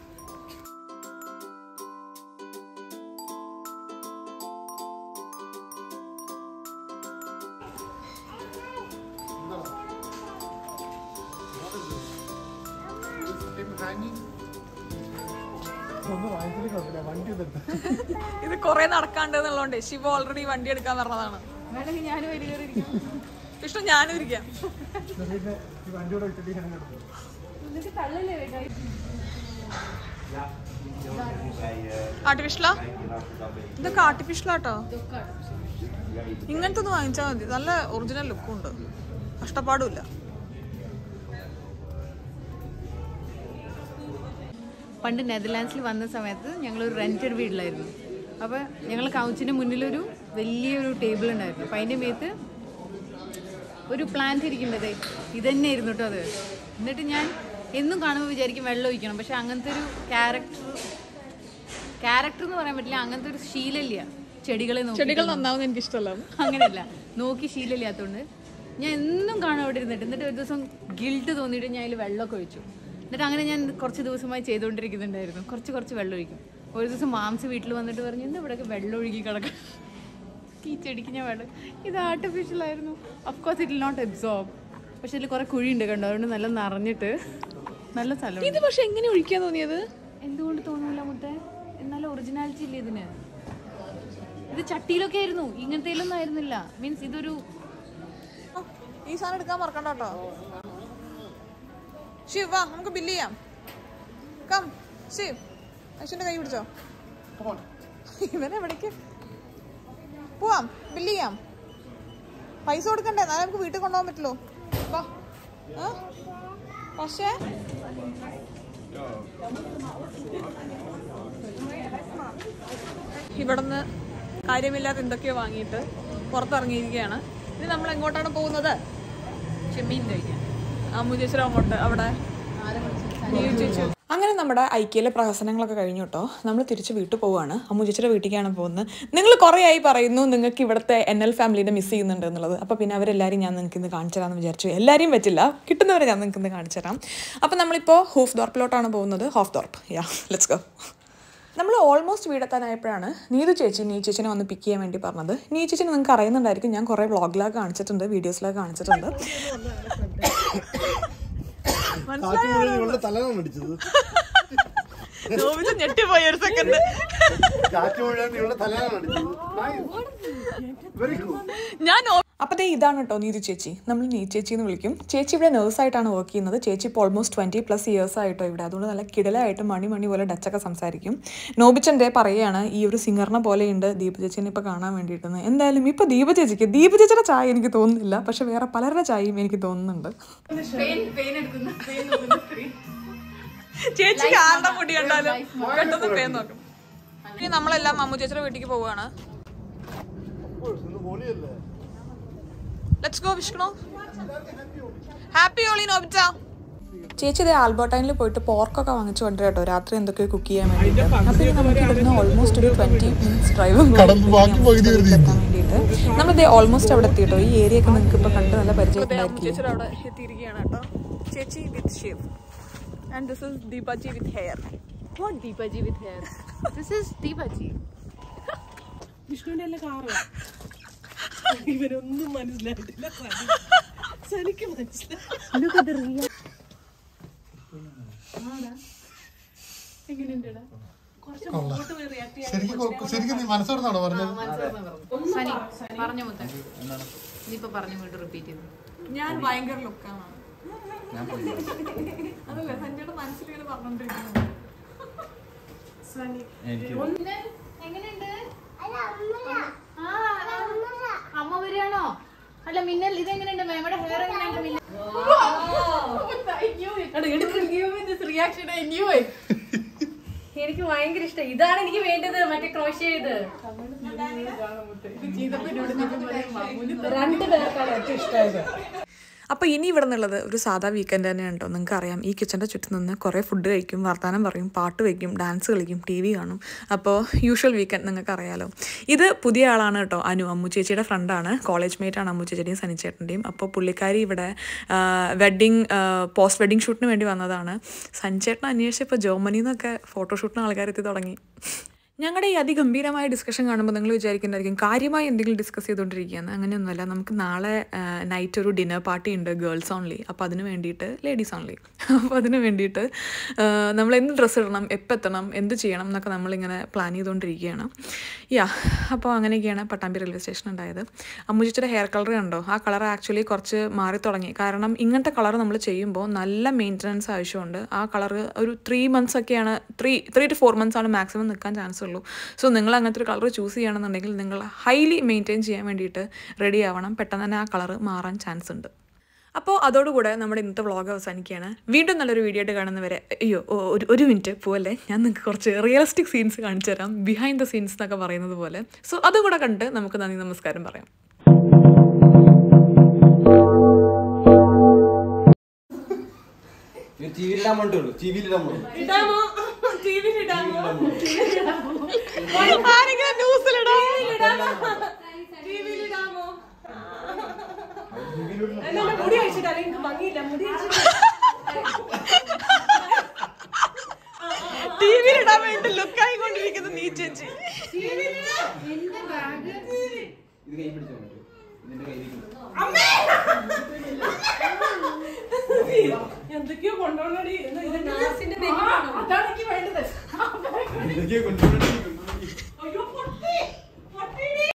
ഒന്ന് വാങ്ങിച്ചിട്ട് കുഴപ്പമില്ല വണ്ടി ഇതെടുത്ത് ഇത് കുറെ നടക്കാണ്ട് എന്നുള്ളതുകൊണ്ട് ശിവ ഓൾറെഡി വണ്ടി എടുക്കാൻ പറഞ്ഞതാണ് വേണമെങ്കിൽ ഞാനും ഒരു കയറി ഇഷ്ടം ഞാനും ഇരിക്കാം പിന്നെ ഈ വണ്ടി കൂടെ വെച്ചിട്ട് ഞാൻ എടുത്തു എന്നിട്ട് തള്ളല്ലേ വേണ്ട ആർട്ടിഫിഷ്യലാ ഇതൊക്കെ ആർട്ടിഫിഷ്യലാട്ടോ ഇങ്ങനത്തെ ഒന്ന് വാങ്ങിച്ചാൽ മതി നല്ല ഒറിജിനൽ ലുക്കും ഉണ്ട് കഷ്ടപ്പാടുമില്ല പണ്ട് നെതർലാൻഡ്സിൽ വന്ന സമയത്ത് ഞങ്ങളൊരു റെൻറ്റഡ് വീട്ടിലായിരുന്നു അപ്പോൾ ഞങ്ങൾ കൗച്ചിൻ്റെ മുന്നിലൊരു വലിയൊരു ടേബിൾ ഉണ്ടായിരുന്നു അപ്പം അതിൻ്റെ മേത്ത് ഒരു പ്ലാന്റ് ഇരിക്കേണ്ടത് ഇതന്നെ ആയിരുന്നു കേട്ടോ അത് എന്നിട്ട് ഞാൻ എന്നും കാണുമ്പോൾ വിചാരിക്കും വെള്ളം ഒഴിക്കണം പക്ഷെ അങ്ങനത്തെ ഒരു ക്യാരക്ടർ ക്യാരക്ടർ എന്ന് പറയാൻ പറ്റില്ല അങ്ങനത്തെ ഒരു ശീലമില്ല ചെടികളെ നോക്കി ചെടികൾ നന്നാവുന്ന എനിക്ക് ഇഷ്ടമല്ല അങ്ങനെയല്ല നോക്കി ശീലമില്ലാത്തതുകൊണ്ട് ഞാൻ എന്നും കാണും അവിടെ ഇരുന്നിട്ട് എന്നിട്ട് ഒരു ദിവസം ഗിൽട്ട് തോന്നിയിട്ട് ഞാൻ അതിൽ വെള്ളമൊക്കെ ഒഴിച്ചു എന്നിട്ട് അങ്ങനെ ഞാൻ കുറച്ച് ദിവസമായി ചെയ്തുകൊണ്ടിരിക്കുന്നുണ്ടായിരുന്നു കുറച്ച് കുറച്ച് വെള്ളം ഒഴിക്കും ഒരു ദിവസം മാംസ് വീട്ടിൽ വന്നിട്ട് പറഞ്ഞു എന്താ ഇവിടെയൊക്കെ വെള്ളം ഒഴുകി കിടക്കും ഈ ചെടിക്ക് ഞാൻ വെള്ളം ഇത് ആർട്ടിഫിഷ്യൽ ആയിരുന്നു അഫ്കോഴ്സ് ഇറ്റ് നോട്ട് അബ്സോർബ് പക്ഷെ ഇതിൽ കുറേ കുഴിയുണ്ട് കണ്ടോ അതുകൊണ്ട് നല്ല നിറഞ്ഞിട്ട് നല്ല സ്ഥലം ഇത് പക്ഷെ എങ്ങനെ ഒഴിക്കാൻ തോന്നിയത് എന്തുകൊണ്ട് തോന്നുന്നില്ല മുത്തേ എന്നാലും ഒറിജിനാലിറ്റി ഇല്ല ഇതിന് ഇത് ചട്ടിയിലൊക്കെ ആയിരുന്നു ഇങ്ങനത്തേലൊന്നും ആയിരുന്നില്ല മീൻസ് ഇതൊരു ഈ സാധനം എടുക്കാൻ മറക്കണ്ട കേട്ടോ ശിവ് വാ നമുക്ക് ബില്ല് ചെയ്യാം കം ശിവ് അശ്വിന്റെ കൈ പിടിച്ചോ ഇവനെ എവിടേക്ക് പോവാം ബില്ല് ചെയ്യാം പൈസ കൊടുക്കണ്ടേ എന്നാലേ നമുക്ക് വീട്ടിൽ കൊണ്ടുപോകാൻ പറ്റുള്ളൂ വാ ആ? പക്ഷേ ഇവിടുന്ന് കാര്യമില്ലാത്ത എന്തൊക്കെയോ വാങ്ങിയിട്ട് പുറത്തിറങ്ങിയിരിക്കുകയാണ് ഇനി നമ്മൾ എങ്ങോട്ടാണ് പോകുന്നത് ചെമ്മീൻ കഴിക്കാൻ അമ്മു ചേച്ചിയുടെ അങ്ങോട്ട് അവിടെ അങ്ങനെ നമ്മുടെ ഐക്യയിലെ പ്രഹസനങ്ങളൊക്കെ കഴിഞ്ഞു കേട്ടോ നമ്മൾ തിരിച്ച് വീട്ടിൽ പോവുകയാണ് അമ്മു ചേച്ചിയുടെ വീട്ടിലേക്കാണ് പോകുന്നത് നിങ്ങൾ കുറേ ആയി പറയുന്നു നിങ്ങൾക്ക് ഇവിടുത്തെ എൻ എൽ ഫാമിലിനെ മിസ് ചെയ്യുന്നുണ്ട് എന്നുള്ളത് അപ്പോൾ പിന്നെ അവരെല്ലാവരും ഞാൻ നിങ്ങൾക്ക് ഇന്ന് കാണിച്ചു തരാമെന്ന് വിചാരിച്ചു എല്ലാവരെയും പറ്റില്ല കിട്ടുന്നവരെ ഞാൻ നിങ്ങൾക്ക് ഇന്ന് കാണിച്ചു തരാം അപ്പോൾ നമ്മളിപ്പോൾ ഹൂഫ് ദോർപ്പിലോട്ടാണ് പോകുന്നത് Hoofddorp yeah let's go നമ്മൾ ഓൾമോസ്റ്റ് വീടെത്താനായപ്പോഴാണ് നീതു ചേച്ചി നീ ചേച്ചിനെ വന്ന് പിക്ക് ചെയ്യാൻ വേണ്ടി പറഞ്ഞത് നീ ചേച്ചിനെ നിങ്ങൾക്ക് അറിയുന്നുണ്ടായിരിക്കും ഞാൻ കുറേ വ്ളോഗിലൊക്കെ കാണിച്ചിട്ടുണ്ട് വീഡിയോസിലൊക്കെ കാണിച്ചിട്ടുണ്ട് കാറ്റ് മുഴുവൻ ഇവളുടെ തലനാണ് അടിച്ചത് ഞെട്ടിപ്പോയി ഒരു സെക്കൻഡ് കാറ്റ് മുഴുവൻ ഇവളുടെ തലനാണ് അടിച്ചത് വെരി ഗുഡ് ഞാൻ അപ്പോൾ ദേ ഇതാണ് കേട്ടോ നീതു ചേച്ചി നമ്മൾ നീ ചേച്ചി എന്ന് വിളിക്കും ചേച്ചി ഇവിടെ നേഴ്സായിട്ടാണ് വർക്ക് ചെയ്യുന്നത് ചേച്ചി ഇപ്പോൾ ഓൾമോസ്റ്റ് ട്വൻറ്റി പ്ലസ് ഇയേഴ്സ് ആയിട്ടോ ഇവിടെ അതുകൊണ്ട് നല്ല കിടലായിട്ട് മണി മണി പോലെ ഡച്ചൊക്കെ സംസാരിക്കും നോബിച്ചൻ്റെ പറയുകയാണ് ഈ ഒരു സിംഗറിനെ പോലെയുണ്ട് ദീപ ചേച്ചിനെ ഇപ്പോൾ കാണാൻ വേണ്ടിയിട്ടെന്ന് എന്തായാലും ഇപ്പോൾ ദീപ ചേച്ചിക്ക് ദീപ ചേച്ചിയുടെ ചായ എനിക്ക് തോന്നുന്നില്ല പക്ഷെ വേറെ പലരുടെ ചായയും എനിക്ക് തോന്നുന്നുണ്ട് ചേച്ചിക്ക് ആരുടെ മുടി കണ്ടാലും പെട്ടെന്ന് പേൻ നോക്കും ഇനി നമ്മളെല്ലാം മമ്മു ചേച്ചിയുടെ വീട്ടിലേക്ക് പോവുകയാണ് ഹോളിയല്ലേ let's go Vishnu happy Holi നോബിച്ച ചേച്ചി ഇതേ ആൽബർട്ടൈനിൽ പോയിട്ട് പോർക്കൊക്കെ വാങ്ങിച്ചു കൊണ്ടുവരാം കേട്ടോ രാത്രി എന്തൊക്കെയോ കുക്ക് ചെയ്യാൻ വേണ്ടിയിട്ട് അപ്പോൾ ഇനി നമുക്ക് ഇവിടുന്ന് ഓൾമോസ്റ്റ് ഒരു ട്വൻറ്റി മിനിറ്റ്സ് ഡ്രൈവ് കടമ്പ് ബാക്കി പകുതി ഒരു എത്താൻ വേണ്ടിയിട്ട് നമ്മളിത് ഓൾമോസ്റ്റ് അവിടെ എത്തിയിട്ടോ ഈ ഏരിയ ഒക്കെ നിങ്ങൾക്ക് ഇപ്പോൾ കണ്ട് നല്ല പരിചയം ചേച്ചി അവിടെ എത്തിയിരിക്കുകയാണ് കേട്ടോ ചേച്ചി with shave and this is Deepaji with hair What Deepaji with hair? This is Deepaji. വിഷ്ണുവിന്റെ എല്ലാം കാറ് ഇവരൊന്നും മനസ്സിലായിട്ടില്ല സനിക്ക് മനസ്സിലായി ശരിക്കും കൊ- ശരിക്കും നീ മനസ്സോടുന്നാണോ പറഞ്ഞത് സനി പറഞ്ഞു മുത്തേ ഇനിയിപ്പോ പറഞ്ഞു വീണ്ടും റിപ്പീറ്റ് ചെയ്തു ഞാൻ ഭയങ്കര ലുക്കാണ് അതല്ല സഞ്ജയുടെ മനസ്സിലിങ്ങനെ പറഞ്ഞോണ്ടിരിക്കുന്നത് എങ്ങനെയുണ്ട് അമ്മ വരികയാണോ അല്ല മിന്നൽ ഇതെങ്ങനെയുണ്ട് മേമയുടെ ഹെയർ എങ്ങനെയുണ്ട് മിന്നൽ റിയാക്ഷൻ എനിക്ക് ഭയങ്കര ഇഷ്ടം ഇതാണ് എനിക്ക് വേണ്ടത് മറ്റേ ക്രോഷ്യ ചെയ്ത് രണ്ട് പേർക്കാണ് ഏറ്റവും ഇഷ്ടമായത് അപ്പോൾ ഇനി ഇവിടെ നിന്നുള്ളത് ഒരു സാധാ വീക്കെൻഡ് തന്നെയാണ് കേട്ടോ നിങ്ങൾക്ക് അറിയാം ഈ കിച്ചൻ്റെ ചുറ്റും നിന്ന് കുറേ ഫുഡ് കഴിക്കും വർത്തമാനം പറയും പാട്ട് വയ്ക്കും ഡാൻസ് കളിക്കും ടി വി കാണും അപ്പോൾ യൂഷ്വൽ വീക്കെൻഡ് നിങ്ങൾക്ക് അറിയാലോ ഇത് പുതിയ ആളാണ് കേട്ടോ അനു അമ്മു ചേച്ചിയുടെ ഫ്രണ്ടാണ് കോളേജ് മേറ്റാണ് അമ്മു ചേച്ചിയുടെയും സനിച്ചേട്ടൻ്റെയും അപ്പോൾ പുള്ളിക്കാരി ഇവിടെ വെഡ്ഡിങ് പോസ്റ്റ് വെഡ്ഡിങ് ഷൂട്ടിന് വേണ്ടി വന്നതാണ് സനിച്ചേട്ടൻ അന്വേഷിച്ചപ്പോൾ ജർമ്മനിയിൽ നിന്നൊക്കെ ഫോട്ടോഷൂട്ടിന് ആൾക്കാരെത്തി തുടങ്ങി ഞങ്ങളുടെ ഈ അതിഗംഭീരമായ ഡിസ്കഷൻ കാണുമ്പോൾ നിങ്ങൾ വിചാരിക്കുന്നതായിരിക്കും കാര്യമായി എന്തെങ്കിലും ഡിസ്കസ് ചെയ്തുകൊണ്ടിരിക്കുകയെന്ന് അങ്ങനെയൊന്നുമല്ല നമുക്ക് നാളെ നൈറ്റ് ഒരു ഡിന്നർ പാർട്ടി ഉണ്ട് ഗേൾസ് ഓൺലി അപ്പോൾ അതിന് വേണ്ടിയിട്ട് ലേഡീസ് ഓൺലി അപ്പോൾ അതിന് വേണ്ടിയിട്ട് ആ, നമ്മൾ എന്ത് ഡ്രസ്സ് ഇടണം എപ്പോൾ എത്തണം എന്ത് ചെയ്യണം എന്നൊക്കെ നമ്മളിങ്ങനെ പ്ലാൻ ചെയ്തുകൊണ്ടിരിക്കുകയാണ് യാ അപ്പോൾ അങ്ങനെയൊക്കെയാണ് പട്ടാമ്പി റെയിൽവേ സ്റ്റേഷൻ ഉണ്ടായത് അമ്മുജിച്ചിയുടെ ഹെയർ കളർ കണ്ടോ ആ കളർ ആക്ച്വലി കുറച്ച് മാറി തുടങ്ങി കാരണം ഇങ്ങനത്തെ കളർ നമ്മൾ ചെയ്യുമ്പോൾ നല്ല മെയിൻ്റനൻസ് ആവശ്യമുണ്ട് ആ കളർ ഒരു ത്രീ മന്ത്സ് ഒക്കെയാണ് three three two four months ആണ് മാക്സിമം നിൽക്കാൻ ചാൻസ് ഉള്ളൂ സോ നിങ്ങൾ അങ്ങനത്തെ ഒരു കളർ ചൂസ് ചെയ്യുകയാണെന്നുണ്ടെങ്കിൽ നിങ്ങൾ ഹൈലി മെയിൻറ്റെയിൻ ചെയ്യാൻ വേണ്ടിയിട്ട് റെഡി ആവണം പെട്ടെന്ന് തന്നെ ആ കളർ മാറാൻ ചാൻസ് ഉണ്ട് അപ്പോൾ അതോടുകൂടെ നമ്മുടെ ഇന്നത്തെ വ്ളോഗ് അവസാനിക്കുകയാണ് വീണ്ടും നല്ലൊരു വീഡിയോ ആയിട്ട് കാണുന്നവരെ അയ്യോ ഒ- ഒരു ഒരു മിനിറ്റ് പോവല്ലേ ഞാൻ നിങ്ങൾക്ക് കുറച്ച് റിയലിസ്റ്റിക് സീൻസ് കാണിച്ചു തരാം ബിഹൈൻഡ് ദ സീൻസ് എന്നൊക്കെ പറയുന്നത് പോലെ സോ അതും കൂടെ കണ്ട് നമുക്ക് നന്ദി നമസ്കാരം പറയാം ടി വിയിലിടാൻ വേണ്ടുള്ളൂ ടി വിയിലിടാൻ വേണ്ടു ഇടാമോ ടി വിയിൽ ഇടാമോ ആരെങ്കിലും ന്യൂസിലിടാം ടി വിയിൽ ഇടാമോ എന്നെ മുടി അഴിച്ചിട്ട് അല്ലെങ്കിൽ ഭംഗിയില്ല മുടി അഴിച്ചിട്ട് ടി വിയിലിടാൻ വേണ്ടി ലുക്കായി കൊണ്ടിരിക്കുന്ന നീ ചേച്ചി ഇത് കൈ പിടിച്ചാൽ പറ്റും ഇതിന്റെ കൈ എന്തൊക്കെയോ കൊണ്ടുപോകണടി ഇത് നാസിന്റെ അതാണ് എനിക്ക് വേണ്ടത് എന്തൊക്കെയോ കൊണ്ടുപോകണം